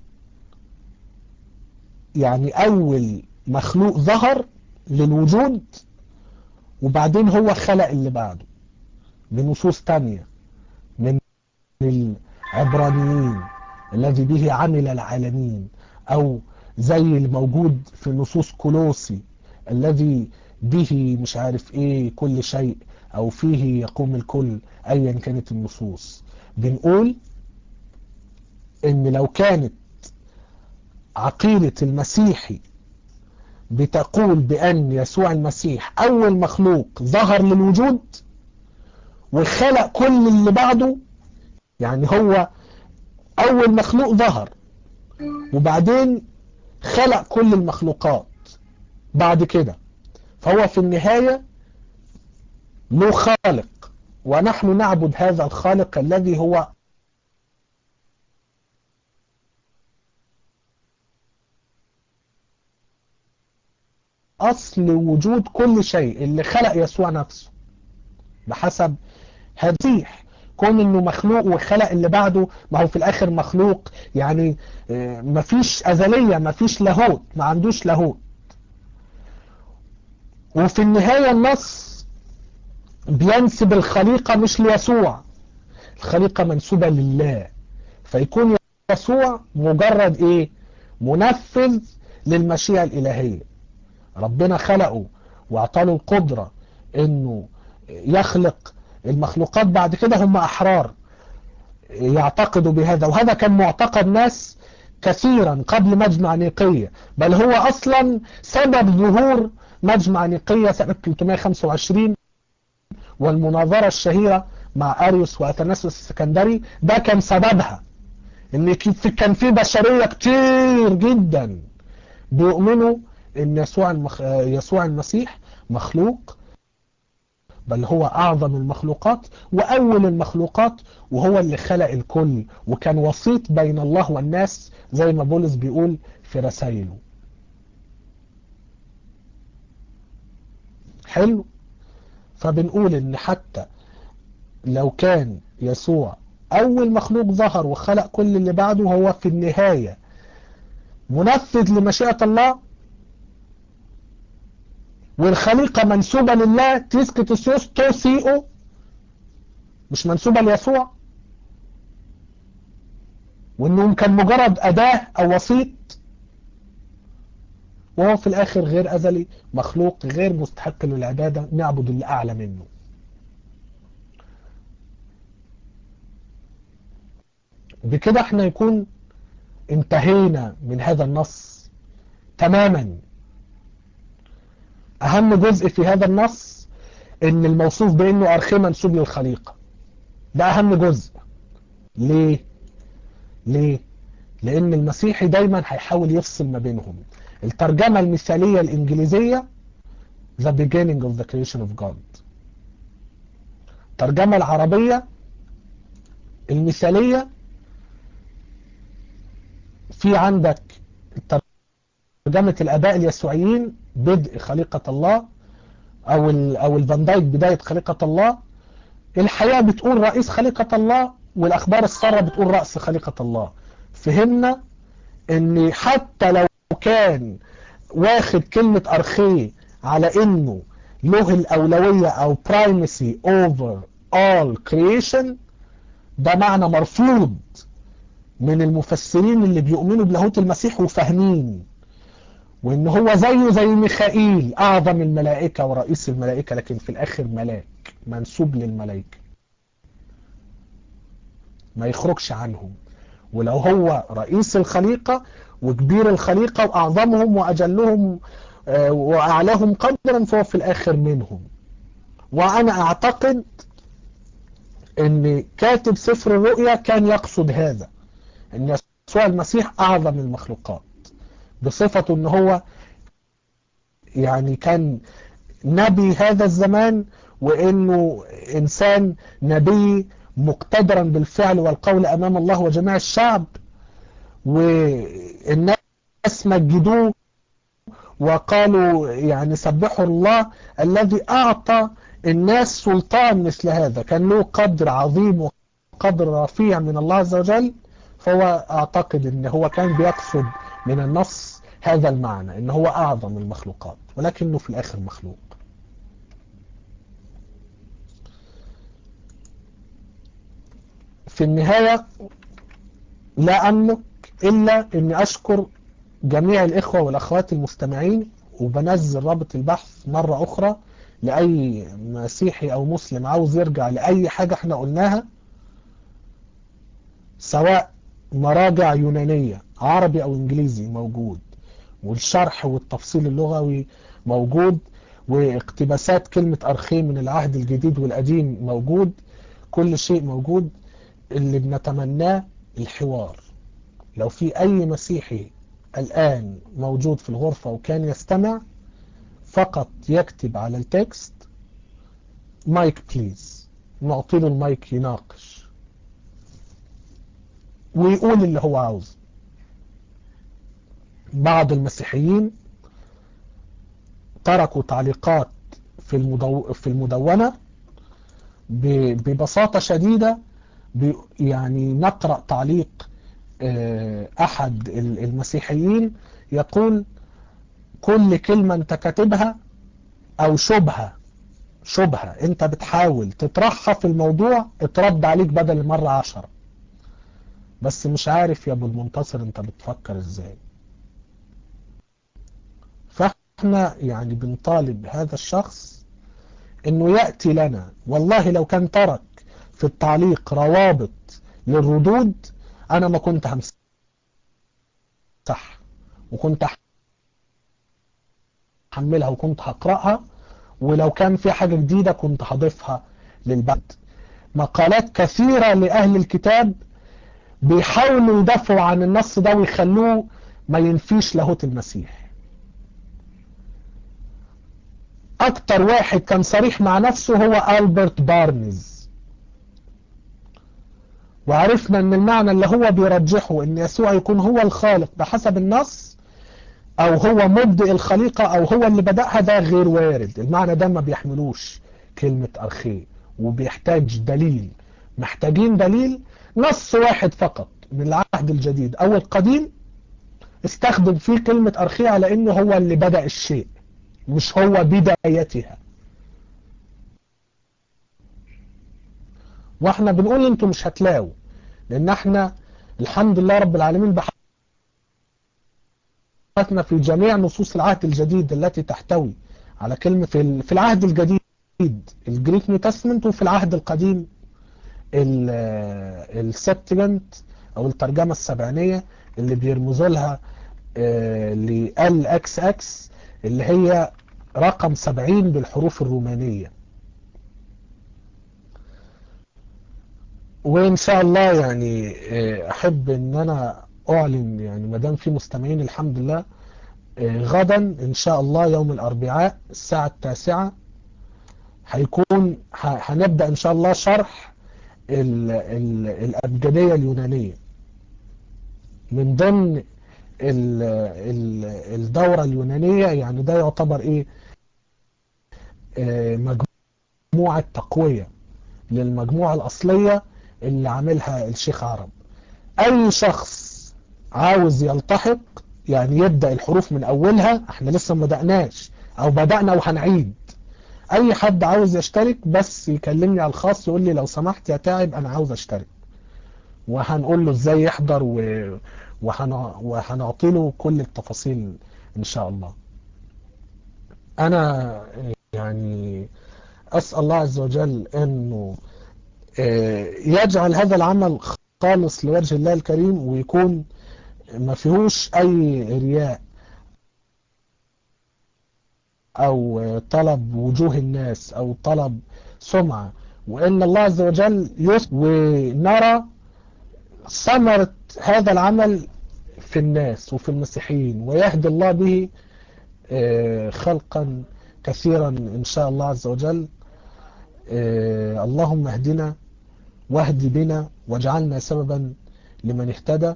يعني اول مخلوق ظهر للوجود وبعدين هو خلق اللي بعده بنصوص تانية من العبرانيين الذي به عمل العالمين او زي الموجود في نصوص كولوسي الذي به مش عارف ايه كل شيء او فيه يقوم الكل ايا كانت النصوص بنقول ان لو كانت عقيدة المسيحي بتقول بان يسوع المسيح اول مخلوق ظهر للوجود وخلق كل اللي بعده يعني هو اول مخلوق ظهر وبعدين خلق كل المخلوقات بعد كده فهو في النهاية له خالق ونحن نعبد هذا الخالق الذي هو أصل وجود كل شيء اللي خلق يسوع نفسه بحسب هديح كون انه مخلوق وخلق اللي بعده ما هو في الاخر مخلوق يعني مفيش ازلية مفيش لاهوت ما عندوش لاهوت وفي النهاية النص بينسب الخليقة مش ليسوع الخليقة منسوبة لله فيكون يسوع مجرد ايه منفذ للمشيئة الالهية ربنا خلقه واعطاله القدرة انه يخلق المخلوقات بعد كده هم احرار يعتقدوا بهذا وهذا كان معتقد ناس كثيرا قبل مجمع نيقية بل هو اصلا سبب ظهور مجمع نيقية سنة 325 والمناظرة الشهيرة مع أريوس وأثناسوس السكندري ده كان سببها ان كان في بشرية كتير جدا بيؤمنوا ان يسوع, المخ... يسوع المسيح مخلوق بل هو اعظم المخلوقات واول المخلوقات وهو اللي خلق الكل وكان وسيط بين الله والناس زي ما بولس بيقول في رسائله حلو فبنقول ان حتى لو كان يسوع اول مخلوق ظهر وخلق كل اللي بعده هو في النهاية منفذ لمشيئة الله والخليقة منسوبة لله تسكتسيوس توسيئو مش منسوبة ليسوع وانهم كان مجرد اداة او وسيط وهو في الاخر غير ازلي مخلوق غير مستحق للعبادة نعبد اللي اعلى منه بكده احنا يكون انتهينا من هذا النص تماما اهم جزء في هذا النص ان الموصوف بانه ارخي منسوب للخليقة ده اهم جزء ليه ليه لان المسيحي دايما هيحاول يفصل ما بينهم الترجمة المثالية الانجليزية the beginning of the creation of God الترجمة العربية المثالية في عندك ترجمة الآباء اليسوعيين بدء خليقة الله أو ال أو الفان دايك بداية خليقة الله الحياة بتقول رئيس خليقة الله والأخبار السارة بتقول رأس خليقة الله فهمنا ان حتى لو كان واخد كلمة أرخيه على انه له الأولوية أو primacy over all creation ده معنى مرفوض من المفسرين اللي بيؤمنوا بلاهوت المسيح وفاهمين وان هو زيه زي ميخائيل اعظم الملائكة ورئيس الملائكة لكن في الاخر ملاك منسوب للملائكة ما يخرجش عنهم ولو هو رئيس الخليقة وكبير الخليقة واعظمهم واجلهم واعلاهم قدرا فهو في الاخر منهم وانا اعتقد ان كاتب سفر الرؤيا كان يقصد هذا ان يسوع المسيح اعظم المخلوقات بصفته ان هو يعني كان نبي هذا الزمان وانه انسان نبي مقتدرا بالفعل والقول امام الله وجميع الشعب والناس مجدوه وقالوا يعني سبحوا الله الذي اعطى الناس سلطان مثل هذا كان له قدر عظيم وقدر رفيع من الله عز وجل فهو اعتقد ان هو كان بيقصد من النص هذا المعنى ان هو اعظم المخلوقات ولكنه في الاخر مخلوق في النهاية لا املك الا اني اشكر جميع الاخوة والاخوات المستمعين وبنزل رابط البحث مرة اخرى لأي مسيحي أو مسلم عاوز يرجع لأي حاجة احنا قلناها سواء مراجع يونانية عربي أو إنجليزي موجود والشرح والتفصيل اللغوي موجود واقتباسات كلمة أرخي من العهد الجديد والقديم موجود كل شيء موجود اللي بنتمناه الحوار لو في أي مسيحي الآن موجود في الغرفة وكان يستمع فقط يكتب على التكست مايك بليز نعطي له المايك يناقش ويقول اللي هو عاوزه بعض المسيحيين تركوا تعليقات في المدو... في المدونة ب... ببساطة شديدة ب... يعني نقرأ تعليق أحد المسيحيين يقول كل كلمة انت كاتبها او شبهة شبهة انت بتحاول تطرحها في الموضوع اترد عليك بدل المرة عشرة بس مش عارف يا ابو المنتصر انت بتفكر ازاي فاحنا يعني بنطالب هذا الشخص انه يأتي لنا والله لو كان ترك في التعليق روابط للردود انا ما كنت همسح وكنت هحملها وكنت هقرأها ولو كان في حاجة جديدة كنت هضيفها للبعد مقالات كثيرة لأهل الكتاب بيحاولوا يدافعوا عن النص ده ويخلوه ما ينفيش لاهوت المسيح اكتر واحد كان صريح مع نفسه هو ألبرت بارنز وعرفنا ان المعنى اللي هو بيرجحه ان يسوع يكون هو الخالق بحسب النص او هو مبدئ الخليقة او هو اللي بدأها ده غير وارد المعنى ده ما بيحملوش كلمة ارخيه وبيحتاج دليل محتاجين دليل نص واحد فقط من العهد الجديد او القديم استخدم فيه كلمة ارخيه على انه هو اللي بدأ الشيء مش هو بدايتها واحنا بنقول انتوا مش هتلاقوا لان احنا الحمد لله رب العالمين بحثنا في جميع نصوص العهد الجديد التي تحتوي على كلمة في, في العهد الجديد الجريك نيو تestament وفي العهد القديم السبتجنت او الترجمة السبعينية اللي بيرمزوا لها ل اكس اكس اللي هي رقم 70 بالحروف الرومانية وان شاء الله يعني احب ان انا اعلن يعني ما دام في مستمعين الحمد لله غدا ان شاء الله يوم الاربعاء الساعة التاسعة هيكون هنبدأ ان شاء الله شرح ال ال الابجدية اليونانية من ضمن ال ال الدورة اليونانية يعني ده يعتبر ايه مجموعة تقوية للمجموعة الاصلية اللي عاملها الشيخ عرب اي شخص عاوز يلتحق يعني يبدأ الحروف من اولها احنا لسه ما بدأناش او بدأنا وهنعيد اي حد عاوز يشترك بس يكلمني على الخاص يقول لي لو سمحت يا تعب انا عاوز اشترك وهنقول له ازاي يحضر و... وهنعطي له كل التفاصيل ان شاء الله انا يعني اسأل الله عز وجل انه يجعل هذا العمل خالص لوجه الله الكريم ويكون ما فيهوش اي رياء او طلب وجوه الناس او طلب سمعة وان الله عز وجل يس ونرى ثمرة هذا العمل في الناس وفي المسيحيين ويهدي الله به خلقا كثيرا ان شاء الله عز وجل اللهم اهدنا واهد بنا واجعلنا سببا لمن اهتدى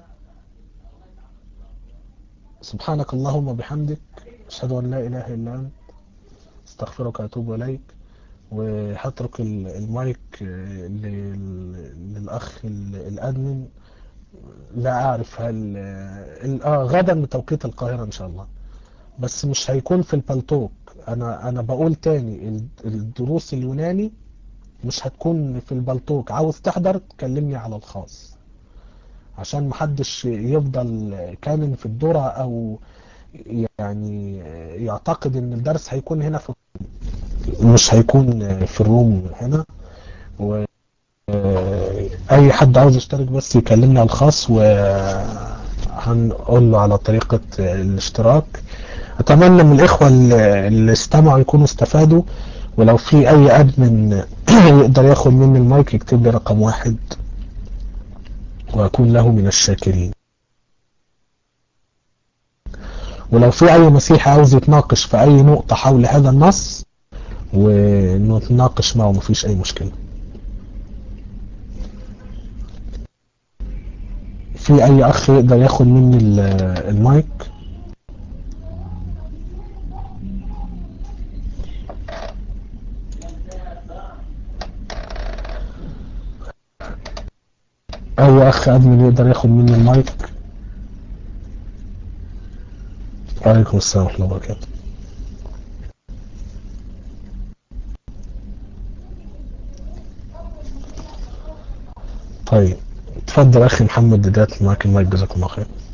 سبحانك اللهم وبحمدك اشهد ان لا اله الا انت استغفرك واتوب اليك وهترك المايك للاخ الادمن لا اعرف هل اه غدا بتوقيت القاهرة ان شاء الله بس مش هيكون في البلتوك انا انا بقول تاني الدروس اليوناني مش هتكون في البلتوك عاوز تحضر تكلمني على الخاص عشان محدش يفضل كامن في الدرة او يعني يعتقد ان الدرس هيكون هنا في مش هيكون في الروم هنا و اي حد عاوز يشترك بس يكلمني على الخاص وهنقول له على طريقة الاشتراك اتمنى من الاخوة اللي استمعوا يكونوا استفادوا ولو في اي ادمن يقدر ياخد مني المايك يكتب لي رقم واحد واكون له من الشاكرين ولو في اي مسيحي عاوز يتناقش في اي نقطة حول هذا النص ونتناقش معه مفيش اي مشكلة في اي اخ يقدر ياخد مني المايك اي اخ ادمن يقدر ياخد مني المايك وعليكم السلام ورحمة الله وبركاته طيب اتفضل اخي محمد ديدات معاك المايك جزاك الله خير